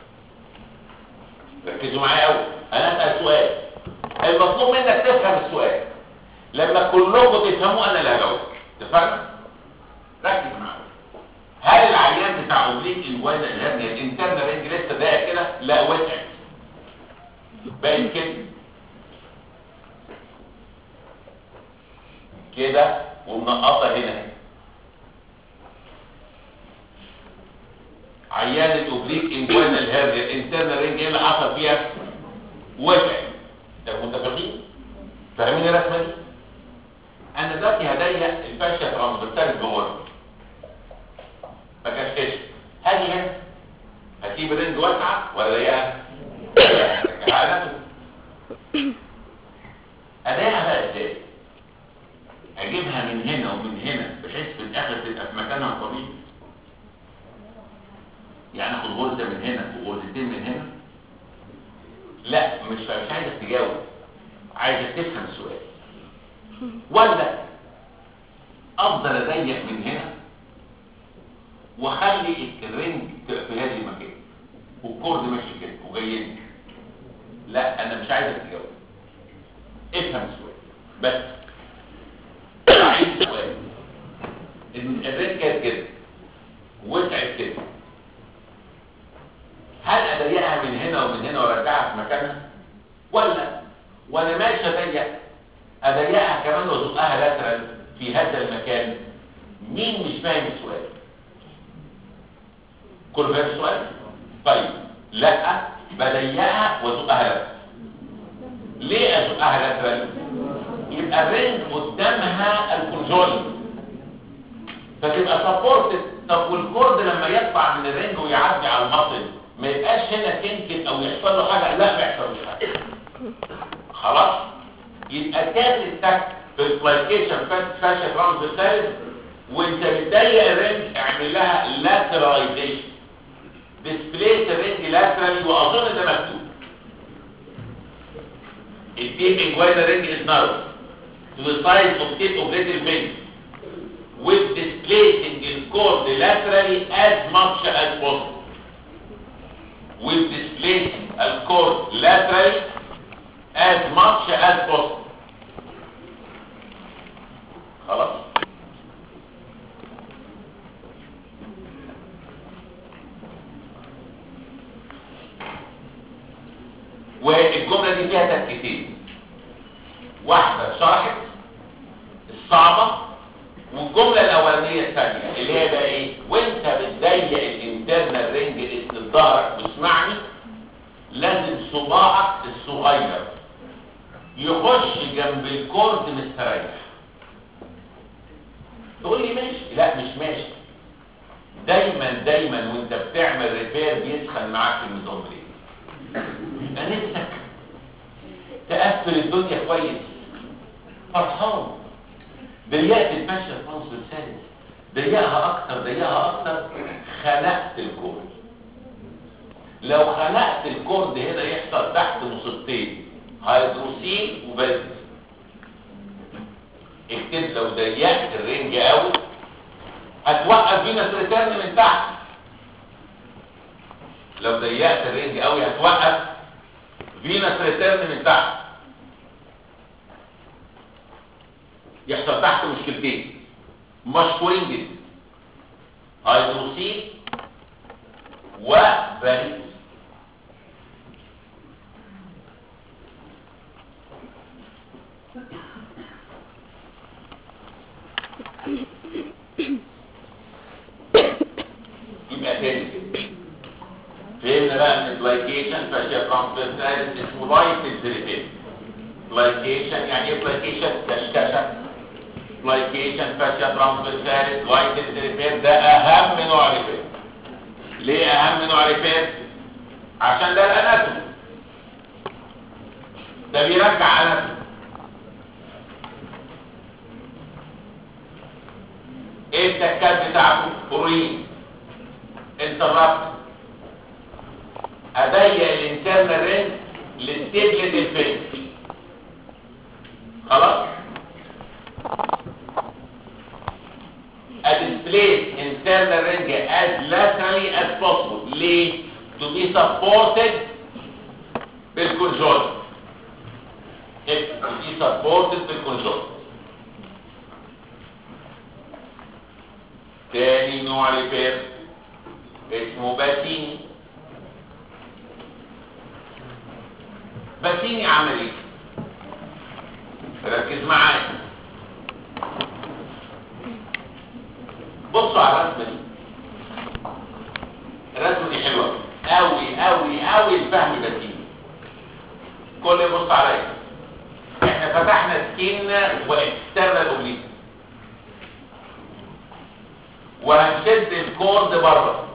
ركزوا معايا قوي انا اسال سؤال المطلوب منك تفهم السؤال لما كلكم تفهموا انا اللي هجاوب اتفقنا ركز معايا هل العيان بتاع اوبليك الوانا الهرنيا الانترنال رينج لسه ضايق كده لا وسعت بقت كده كده ومنقطه هنا عيان الاوبليك انجوانال هيرنيا الانترنال رينج ايه اللي حصل فيها وقع طب متفقين فاهمين الرسمه دي انا دلوقتي هضيق الفاشيا ترانسفيرساليس جوه بكشكش هاجي هنا هسيب الرينج واسعه ولا ضيقها؟ رجعها نفسه اضيقها بقى ازاي؟ اجيبها من هنا ومن هنا بحيث في الاخر تبقى في مكانها الطبيعي يعني اخد غرزه من هنا وغرزتين من هنا لا مش مش عايزك تجاوب عايزك تفهم السؤال ولا افضل اضيق من هنا واخلي الرنج تبقى في هذه المكان والكورد ماشي كده وجاي لي لا انا مش عايزك تجاوب افهم السؤال بس عايز سؤال ان الرنج كانت كده وسعت كده هل اضيقها من هنا ومن هنا وارجعها في مكانها ولا وانا ماشي اضيق اضيقها كمان وازقها لاترال في هذا المكان مين مش فاهم السؤال كل فاهم السؤال طيب لا بضيقها وازقها لاترال ليه ازقها لاترال يبقى الرنج قدامها الكونجول فتبقى سبورتد طب والكورد لما يطلع من الرنج ويعدي على المصل ما يبقاش هنا كنكن او يحصل له حاجه لا ما يحصلش حاجه خلاص يبقى كانت التك في البلايكيشن فاشن رمز الثالث وانت بتضيق الرنج اعمل لها لاتراليزيشن ديسبليس الرنج لاترالي واظن ده مكتوب الديب انجوينا رينج is narrow to the size of tip of little finger with displacing the cord laterally as much as possible with displacing the cord laterally as much as possible خلاص والجملة دي فيها تركيزين واحدة شرحت الصعبة والجملة الأولانية الثانية اللي هي بقى ايه وانت بتضيق الانترنال رينج اسم ظهرك واسمعني لازم صباعك الصغير يخش جنب الكورد مستريح تقول لي ماشي لا مش ماشي دايما دايما وانت بتعمل ريبير بيسخن معاك الميزومبرين يبقى نفسك تقفل الدنيا كويس فرحان ضيقت المشهد الفرنس الثالث ضيقها اكتر ضيقها اكتر خلقت الكورد لو خلقت الكورد هنا يحصل تحت مصيبتين هيدروسين وبلد اكتب لو ضيقت الرنج قوي هتوقف فينس ريتيرن من تحت لو ضيقت الرنج قوي هتوقف فينس ريتيرن من تحت يحصل تحت مشكلتين مشهورين جدا هيدروسين وباريس يبقى تاني كده فهمنا بقى ان البلايكيشن فاشيا ترانسفيرساليس اسمه لايت سيريفيت بلايكيشن يعني ايه بلايكيشن كشكشه بلايكيشن فاشيا ترانسفيرساليس لايت سيريفيت ده اهم نوع ريفير ليه اهم نوع ريفير عشان ده الاناتومي ده بيرجع اناتومي ايه التكات بتاعته فورين انترابت اضيق الانترنال رينج للستيبلت الفينش خلاص displace internal ring as laterally as possible ليه to be supported بالكونجول to be supported بالكونجول تاني نوع ريبير اسمه باتيني باتيني عمل ايه ركز معايا بصوا على الرسمه دي فتحنا سكين واكسترنال اوبليك وهنشد الكورد بره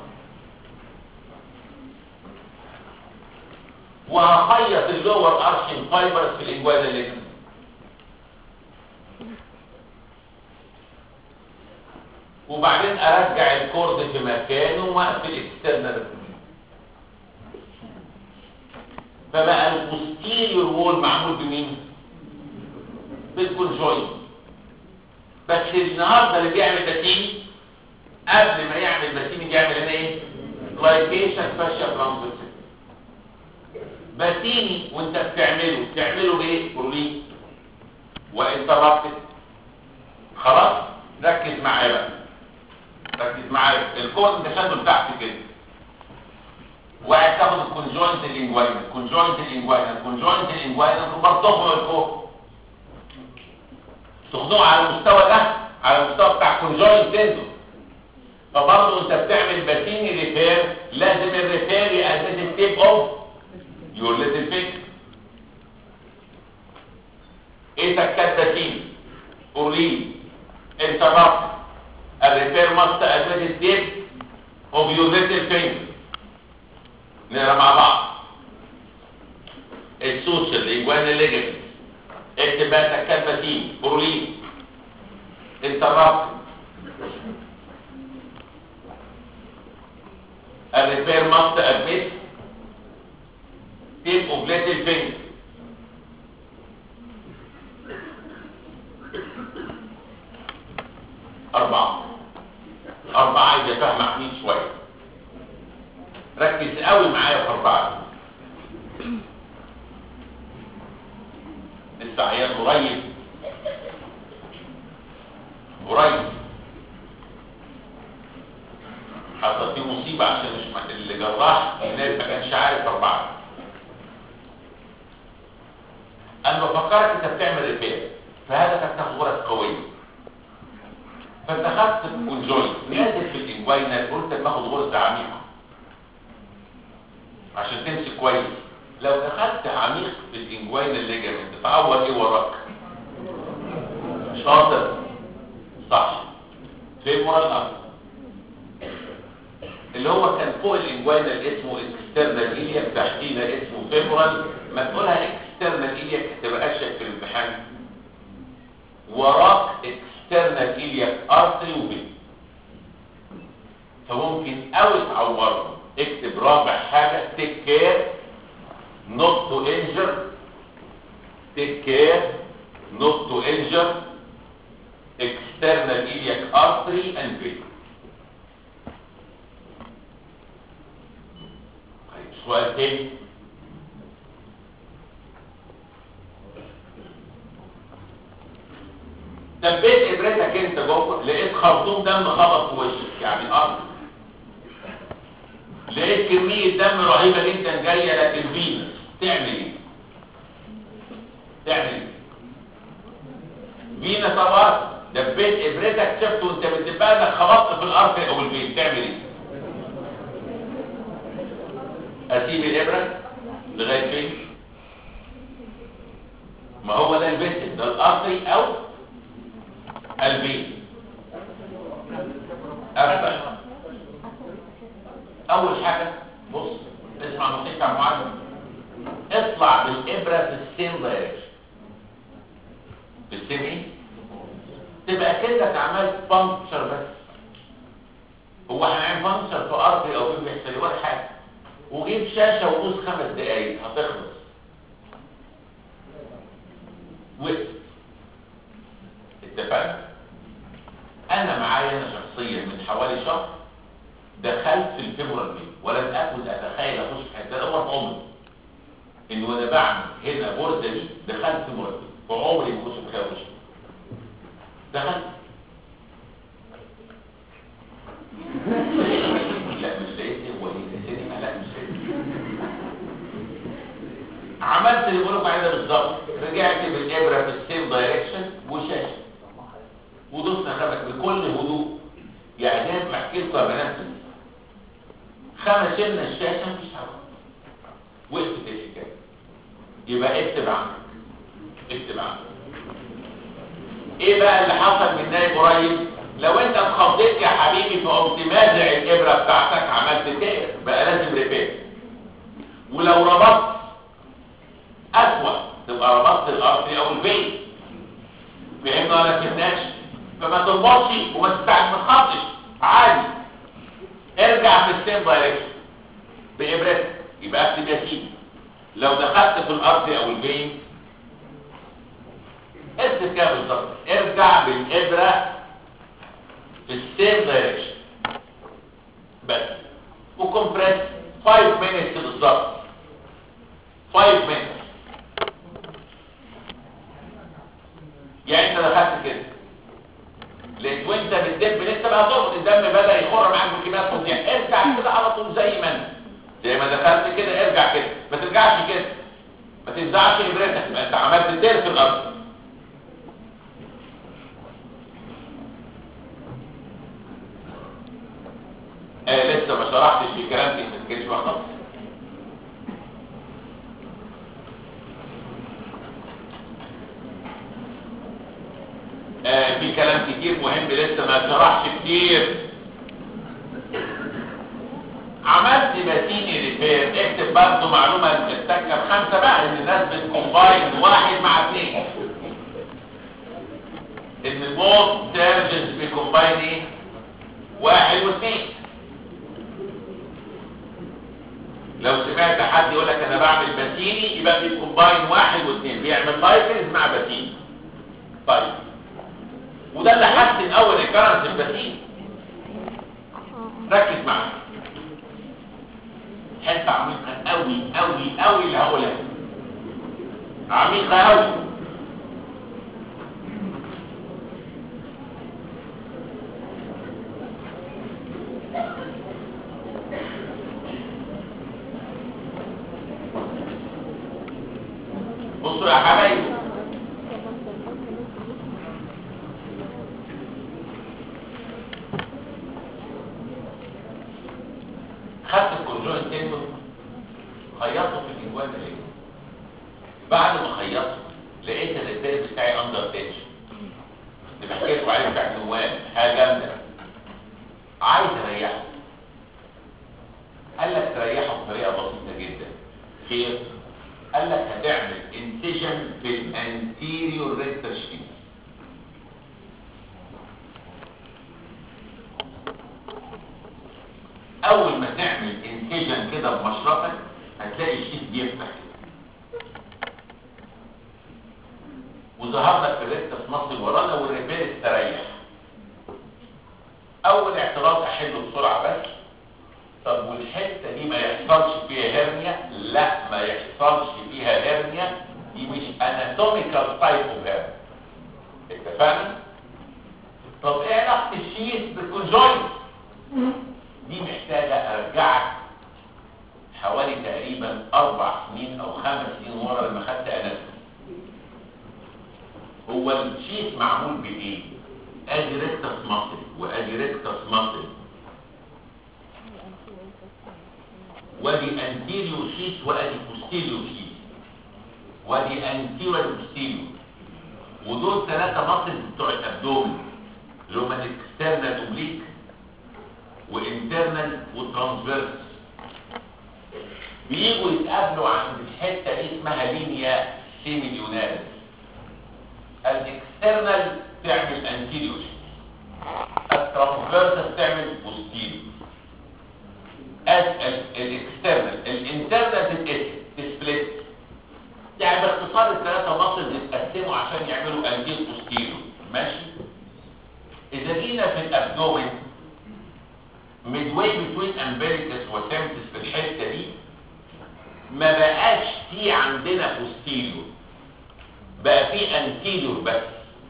وهخيط اللور ارشن فايبرز في الانجوال الليجن وبعدين ارجع الكورد في مكانه واقفل الاكسترنال فبقى البوستيريور وول معمول بمين بالكونجوينت بس النهارده اللي بيعمل باتيني قبل ما يعمل باتيني بيعمل هنا ايه لايكيشن فاشيا ترانسفيرس باتيني وانت بتعمله بتعمله بايه برولين وانتربتد خلاص ركز معايا بقى ركز معايا الكود التشدد تحت كده وقاعد تاخد الكونجوينت الانجوينال الكونجوينت الانجوينال الكونجوينت الانجوينال وبرضه الكور تاخدوه على المستوى ده على المستوى بتاع كونجوينت تندو فبرضه انت بتعمل باتيني ريبير لازم الريبير يأسس التيب اوف يور ليتل فينجر ايه تكات باتيني اوريد انتربت الريبير ماست أسس التيب اوف يور ليتل فينجر نقرا مع بعض السوشيال الاجوان الليجمنت اكتب بقى تكات باتيني اوريد انتربت الريبير ماست ادميت تيب اوف ليتل فينجر أربعة أربعة عايز أفهم حميد شوية ركز قوي معايا في أربعة لسه عيال قريب قريب حصل فيه مصيبة عشان مش اللي جراح الناس ما كانش عارف أربعة انا بفكرك انت بتعمل ريبير فهدفك تاخد غرز قويه فانت خدت الكونجوينت نازل في الانجوينال قلت اما اخد غرزه عميقه عشان تمسك كويس لو دخلت عميق في الانجوينال ليجمنت تتعور ايه وراك شاطر صح فيمورال اب اللي هو كان فوق الانجوينال اسمه اكسترنال ايليا تحتينا اسمه فيمورال ما تقولها اكسترنال ايلياك تبقى اشك في الامتحان وراك اكسترنال ايلياك ارتري وبين فممكن قوي تعوره اكتب رابع حاجة take care not to injure take care not to injure external iliac artery and vein طيب سؤال تاني دبيت ابرتك انت جوه لقيت خرطوم دم خبط في وشك يعني ارض لقيت كمية دم رهيبة جدا جاية لكن فينس تعمل ايه تعمل ايه فينس طبعا دبيت ابرتك شفت وانت بتدبها انك خبطت في الارض او البيت تعمل ايه اسيب الابرة لغاية فين ما هو ده البيت ده الارضي او البيت أفتح أول حاجة بص اسمع موسيقى معلم اطلع بالإبرة في السين دايركشن بالسين ايه؟ تبقى كده عملت بانكشر بس هو هنعمل بانكشر في أرضي أو في بيحصل ولا حاجة وجيب شاشة ودوس خمس دقايق هتخلص وقت اتفقنا انا معايا انا شخصيا من حوالي شهر دخلت في الفيبرال بي ولم اكن اتخيل اخش في حته اول في عمري ان وانا بعمل هنا غرزه دي دخلت في مربي وعمري ما كنت متخيل اخش دخلت لا مش لقيت هو ايه سينما لا مش لقيت عملت اللي بقولوا عليه ده بالظبط رجعت بالابره في السيم دايركشن وشاشه ودوسنا خمس بكل هدوء يعني زي ما بحكي لكم يا بنات خمس شلنا الشاشه مفيش حاجه وقفت الحكايه يبقى اكتب عندك اكتب عندك ايه بقى اللي حصل من نايم قريب لو انت اتخضيت يا حبيبي فقمت مازع الابره بتاعتك عملت تقر بقى لازم ريبير ولو ربطت اسوأ تبقى ربطت الارضي او البيت فهمنا ولا فهمناش فما تربطش وما تستعش ما تخضش عادي ارجع في السيم دايركشن بابرتك يبقى اكتب يا سيدي لو دخلت في الارض او البين اكتب كده بالظبط ارجع بالابره في السيم دايركشن بس وكمبريس 5 minutes بالظبط 5 minutes يعني انت دخلت كده لقيت وانت بتدب لسه بقى ضغط الدم بدا يخر معاك بكميات فظيعه ارجع كده على طول زي ما انت زي ما دخلت كده ارجع كده ما ترجعش كده ما تنزعش ابرتك ما انت عملت تير في الارض آه لسه ما شرحتش في كلام دي ما تجيش وقت آه في كلام كتير مهم لسه ما شرحش كتير عملت ماتيني ريبير اكتب برضه معلومة التكة بخمسة بقى ان الناس بتكومباين واحد مع اثنين ان الموت سيرجنز بيكومباين ايه واحد واثنين لو سمعت حد يقول لك انا بعمل باتيني يبقى بيكومباين واحد واثنين بيعمل لايفز مع باتيني طيب وده اللي حسن اول الكرنس الباتيني ركز معايا حته عميقه قوي قوي قوي اللي هقولها عميقه قوي بصوا يا حبايبي خدت الكونجوين تندون خيطته في الجوان ده بعد ما خيطته لقيت الريبير بتاعي اندر تنشن اللي بحكي لكم عليه بتاع الجوان حاجه جامده عايز اريحه قال لك تريحه بطريقه بسيطه جدا خير قال لك هتعمل انتجن في الانتيريور ريكتر شيت اول ما تعمل انتجن كده بمشرطك هتلاقي الشيت بيفتح وظهر لك في الريكتس مصل ورانا والريبير استريح اول اعتراض احله بسرعه بس طب والحته دي ما يحصلش فيها هرنيا لا ما يحصلش فيها هرنيا دي مش اناتوميكال تايب اوف هرنيا اتفقنا طب ايه علاقه الشيت بالكونجوينت دي محتاجة ارجعك حوالي تقريبا اربع سنين او خمس سنين ورا لما خدت اناتومي هو الشيت معمول بايه ادي ريكتس مصل وادي ريكتس مصل وادي انتيريو شيت وادي بوستيريو شيت وادي انتيريو بوستيريو ودول ثلاثة مصل بتوع الابدومن اللي هما الاكسترنال اوبليك وانترنال وترانسفيرس بييجوا يتقابلوا عند الحته دي اسمها لينيا سيميليوناريس الاكسترنال تعمل انتيريو الترانسفيرس تعمل بوستيريو الاكسترنال الانترنال تتقسم تسبلت يعني باختصار الثلاثه مصل يتقسموا عشان يعملوا انتيريو بوستيريو ماشي اذا جينا في الابدومين midway between umbilicus وسيمتس في الحته دي ما بقاش في عندنا posterior بقى في anterior بس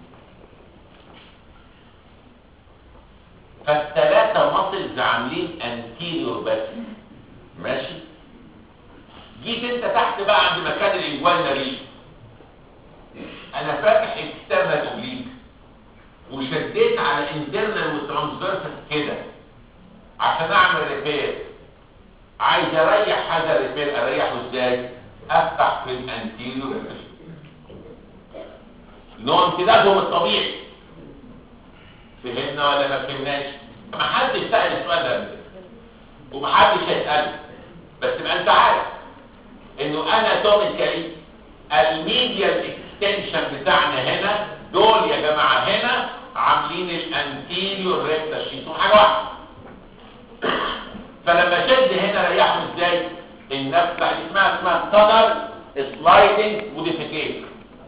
فالثلاثه ماسلز عاملين anterior بس ماشي جيت انت تحت بقى عند مكان الانجوال ريش انا فاتح اكسترنال اوبليك وشديت على انترنال وترانسفيرسال كده عشان اعمل ريبير عايز اريح هذا الريبير اريحه ازاي افتح في الانتيريور نوع امتدادهم الطبيعي فهمنا ولا ما فهمناش ما حدش سأل السؤال ده قبل كده. ومحدش هيسأله بس ما انت عارف انه اناتوميكالي الميديال اكستنشن بتاعنا هنا دول يا جماعه هنا عاملين الانتيريور ريكتا شيت حاجه واحده فلما شد هنا ريحهم ازاي النفس اسمها اسمها تنر سلايدنج موديفيكيشن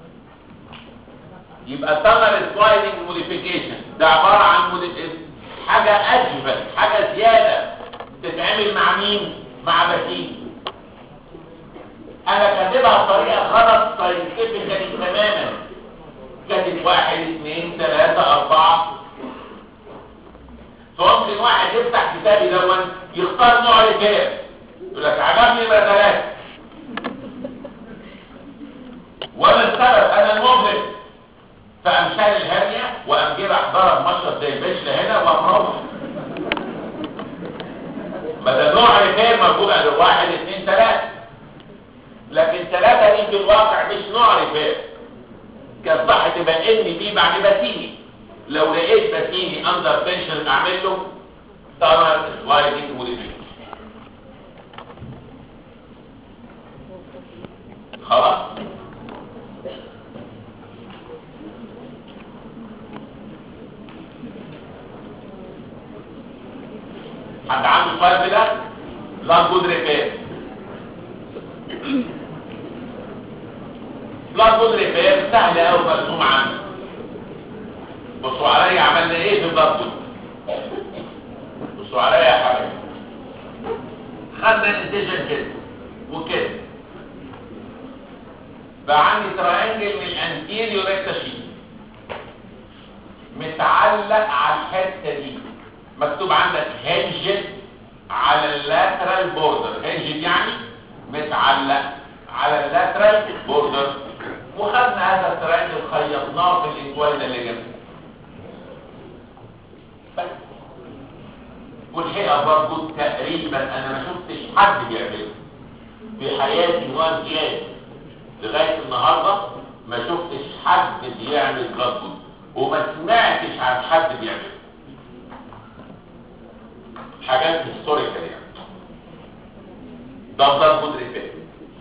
يبقى تنر سلايدنج موديفيكيشن ده عباره عن مودي... حاجه اجمل حاجه زياده تتعمل مع مين مع بسيم انا كاتبها بطريقه غلط ساينتفكالي تماما كاتب واحد اثنين ثلاثة اربعة فممكن واحد يفتح كتابي دون يختار نوع رجال يقول لك عجبني نمرة ثلاثة وانا السبب انا المبلغ فقام شال الهرنية وقام جه راح ضرب مشرط زي البشلة هنا وقام روح ما ده نوع رجال موجود عند واحد اثنين ثلاثة لكن ثلاثة دي في الواقع مش نوع رجال كان صح تبقى ان دي بعد باتيني لو لقيت باتيني اندر تنشن اعمل له تمر سلايدنج موديفيكيشن خلاص حد عنده سؤال في ده لا جود ريبير بلاد بود ريبير سهل قوي مرسوم عنه بصوا عليا عملنا ايه في بلاد بود بصوا عليا يا حبايبي خدنا انتجن كده وكده بقى عندي تراينجل من الانتيريور ريكتا شيت متعلق على الحته دي مكتوب عندك هنج على اللاترال بوردر هنج يعني متعلق على اللاترال بوردر وخدنا هذا التراينجل خيطناه في الانجوين اللي جنبه بس والحقيقه برضه تقريبا انا ما شفتش حد بيعمله في حياتي وان كلاس لغايه النهارده ما شفتش حد بيعمل بلاد بود وما سمعتش عن حد بيعمله حاجات هيستوريكال يعني ده بلاد بود ريبير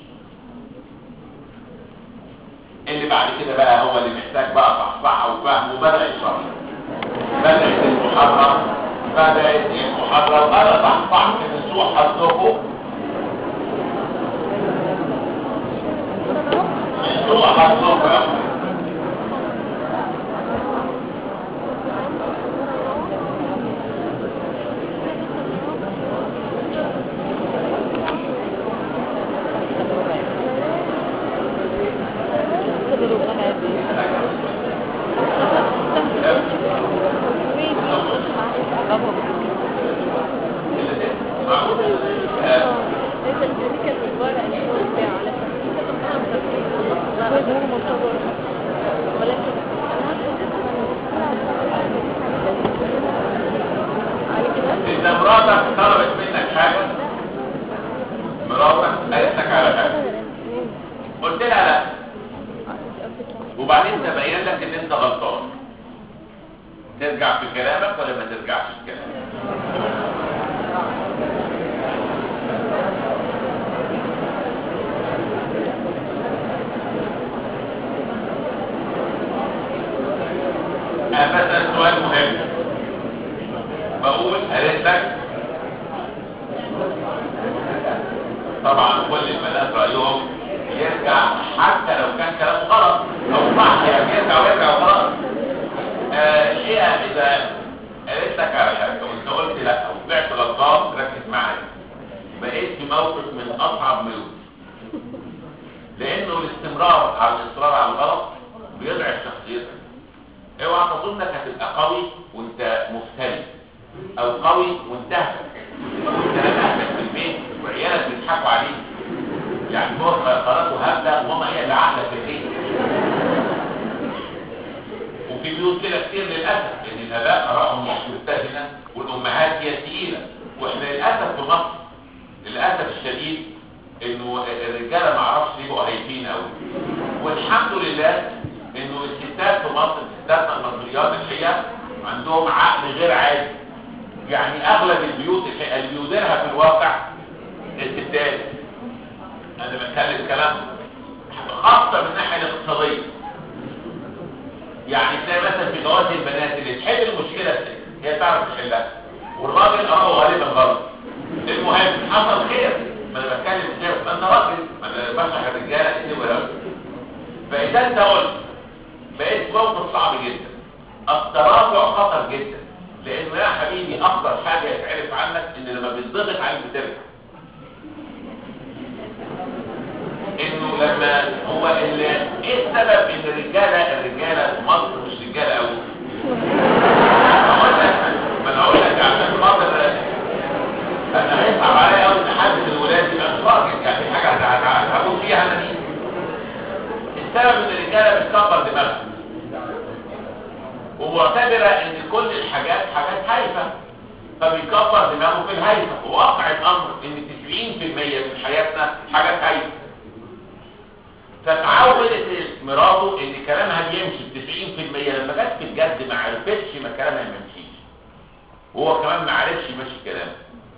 اللي بعد كده بقى هو اللي محتاج بقى صحصحه وفهم وبدا يشرح بدات المحاضره بدات المحاضره وانا صحصحت من سوء حظكم من سوء حظكم إذا مراتك طلبت منك حاجة مراتك قالت لك على حاجة قلت لها لا وبعدين تبين لك ان انت غلطان ترجع في كلامك ولا ما ترجعش في كلامك انا بسأل سؤال مهم بقول قالت لك طبعا كل البنات رأيهم يرجع حتى لو كان كلامه غلط او صح يعني يرجع ويرجع وخلاص آه، الحقيقه اذا قالت لك على حاجه وانت قلت لا وطلعت غلطان ركز معايا بقيت في موقف من اصعب ملوك لانه الاستمرار على الاصرار على الغلط بيضعف شخصيتك اوعى تظن انك هتبقى قوي وانت مفتري او قوي وانت اهبل وانت اهلك في البيت وعيالك بيضحكوا عليك يعني هو قراراته هبله وماما هي اللي عاقله في البيت وفي بيوت كده كتير للاسف ان الاباء ارائهم متزنه والامهات هي الثقيله واحنا للاسف في مصر للاسف الشديد انه الرجاله ما اعرفش ليه بقوا هايفين قوي والحمد لله انه الستات في مصر الستات المصريات الحقيقه عندهم عقل غير عادي يعني اغلب البيوت الحقيقة اللي بيديرها في الواقع الستات انا بتكلم كلام خاصه من الناحيه الاقتصاديه يعني تلاقي مثلا في جواز البنات اللي تحل المشكله الست هي تعرف تحلها والراجل اه غالبا غلط المهم حصل خير ما انا بتكلم خير ما انا راجل ما انا بشرح الرجاله ايه ولا فاذا انت قلت بقيت موقف صعب جدا التراجع خطر جدا لانه يا حبيبي اخطر حاجه يتعرف عنك ان لما بتضغط عليك بترجع انه لما هو ال- ايه السبب ان الرجاله الرجاله في مصر مش رجاله قوي اقول لك ما انا اقول لك عشان خاطر انا هيصعب عليا قوي ان حد من الولاد يبقى مش راجل يعني حاجه هت- هت- هموت فيها انا دي السبب ان الرجاله بتكبر دماغها ومعتبره ان كل الحاجات حاجات هايفه فبيكبر دماغه في الهايفه وواقع الامر ان 90% من حياتنا حاجات هايفه فتعودت مراته ان كلامها بيمشي ب 90% لما جت في الجد ما عرفتش ما كلامها ما يمشيش وهو كمان ما عرفش يمشي كلامه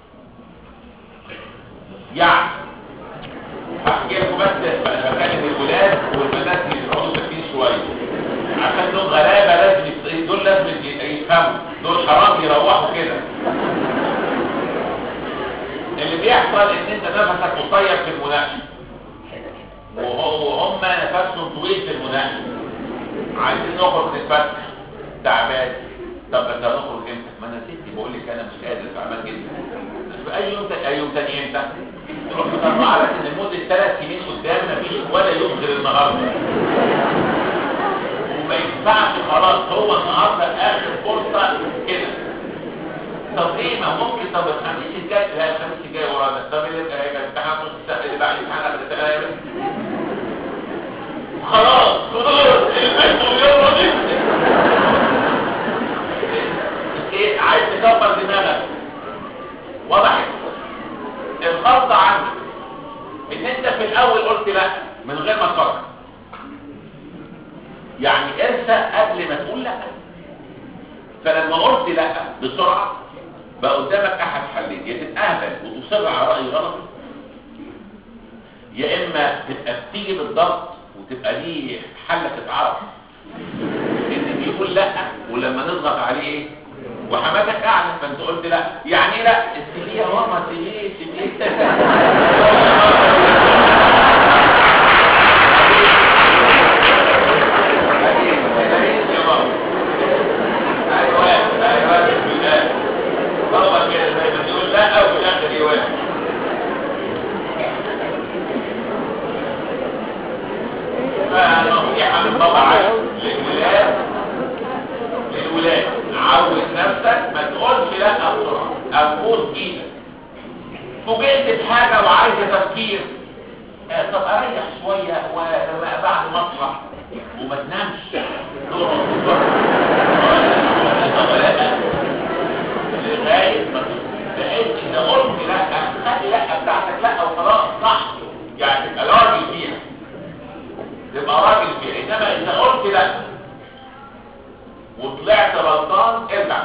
يعني هحكي لكم بس بكلم الولاد والبنات اللي يقعدوا ساكتين شويه عشان دول غلابه لازم يت- دول لازم يت- يفهموا دول حرام يروحوا كده اللي بيحصل ان انت نفسك قصير في المناقشه وهو- وهم نفسهم طويل في المناقشه عايزين نخرج نتفتح تعبان طب بس هنخرج امتى؟ ما انا ستي بقول لك انا مش قادر تعبان جدا في اي يوم تا- اي يوم تاني امتى؟ تروح تطلع لك ان لمده ثلاث سنين قدام مفيش ولا يوم غير النهارده وما ينفعش خلاص هو النهارده اخر فرصه كده طب ايه ما ممكن طب الخميس الجاي لا الخميس الجاي ورانا طب اللي هيبقى امتحان نص السنه اللي بعد الامتحان قبل السنه خلاص خلاص البيت يلا نمسك ايه عايز تكبر دماغك وضحت الغلطه عندك ان انت في الاول قلت لا من غير ما تفكر يعني انسى قبل ما تقول لا فلما قلت لا بسرعه بقى قدامك احد حلين يا تتاهبل وتصر على راي غلط يا اما تبقى بتيجي بالضبط وتبقى دي حلك اتعرف ان بيقول لا ولما نضغط عليه ايه وحماتك اعلى فانت قلت لا يعني ايه لا السي يا ماما سي سي ايوه ايوه بالله هو كده زي ما تقول لا او في الاخر يوافق فنصيحة من طبعا للولاد للولاد عود نفسك ما تقولش لا بسرعة او بوس ايدك فوجئت بحاجة وعايزة تفكير آه، طب اريح شوية ولما بعد مسرح وما تنامش لغاية ما بحيث ان قلت لا خلي لا بتاعتك لا وخلاص صح يعني تبقى راجل فيها تبقى راجل فيها انما اذا قلت لا وطلعت غلطان ارجع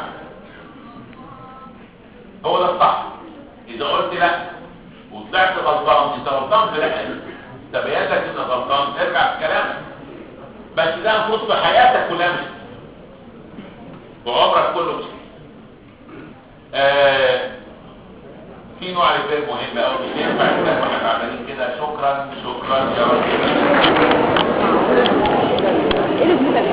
هو ده الصح اذا قلت لا وطلعت غلطان انت غلطان في لا تبين لك انك غلطان ارجع في كلامك بس ده المفروض في حياتك كلها مش وعمرك كله مش آه في نوع ريبير مهم قوي مش ينفع نسمع واحنا تعبانين كده شكرا شكرا يا رب ايه اللي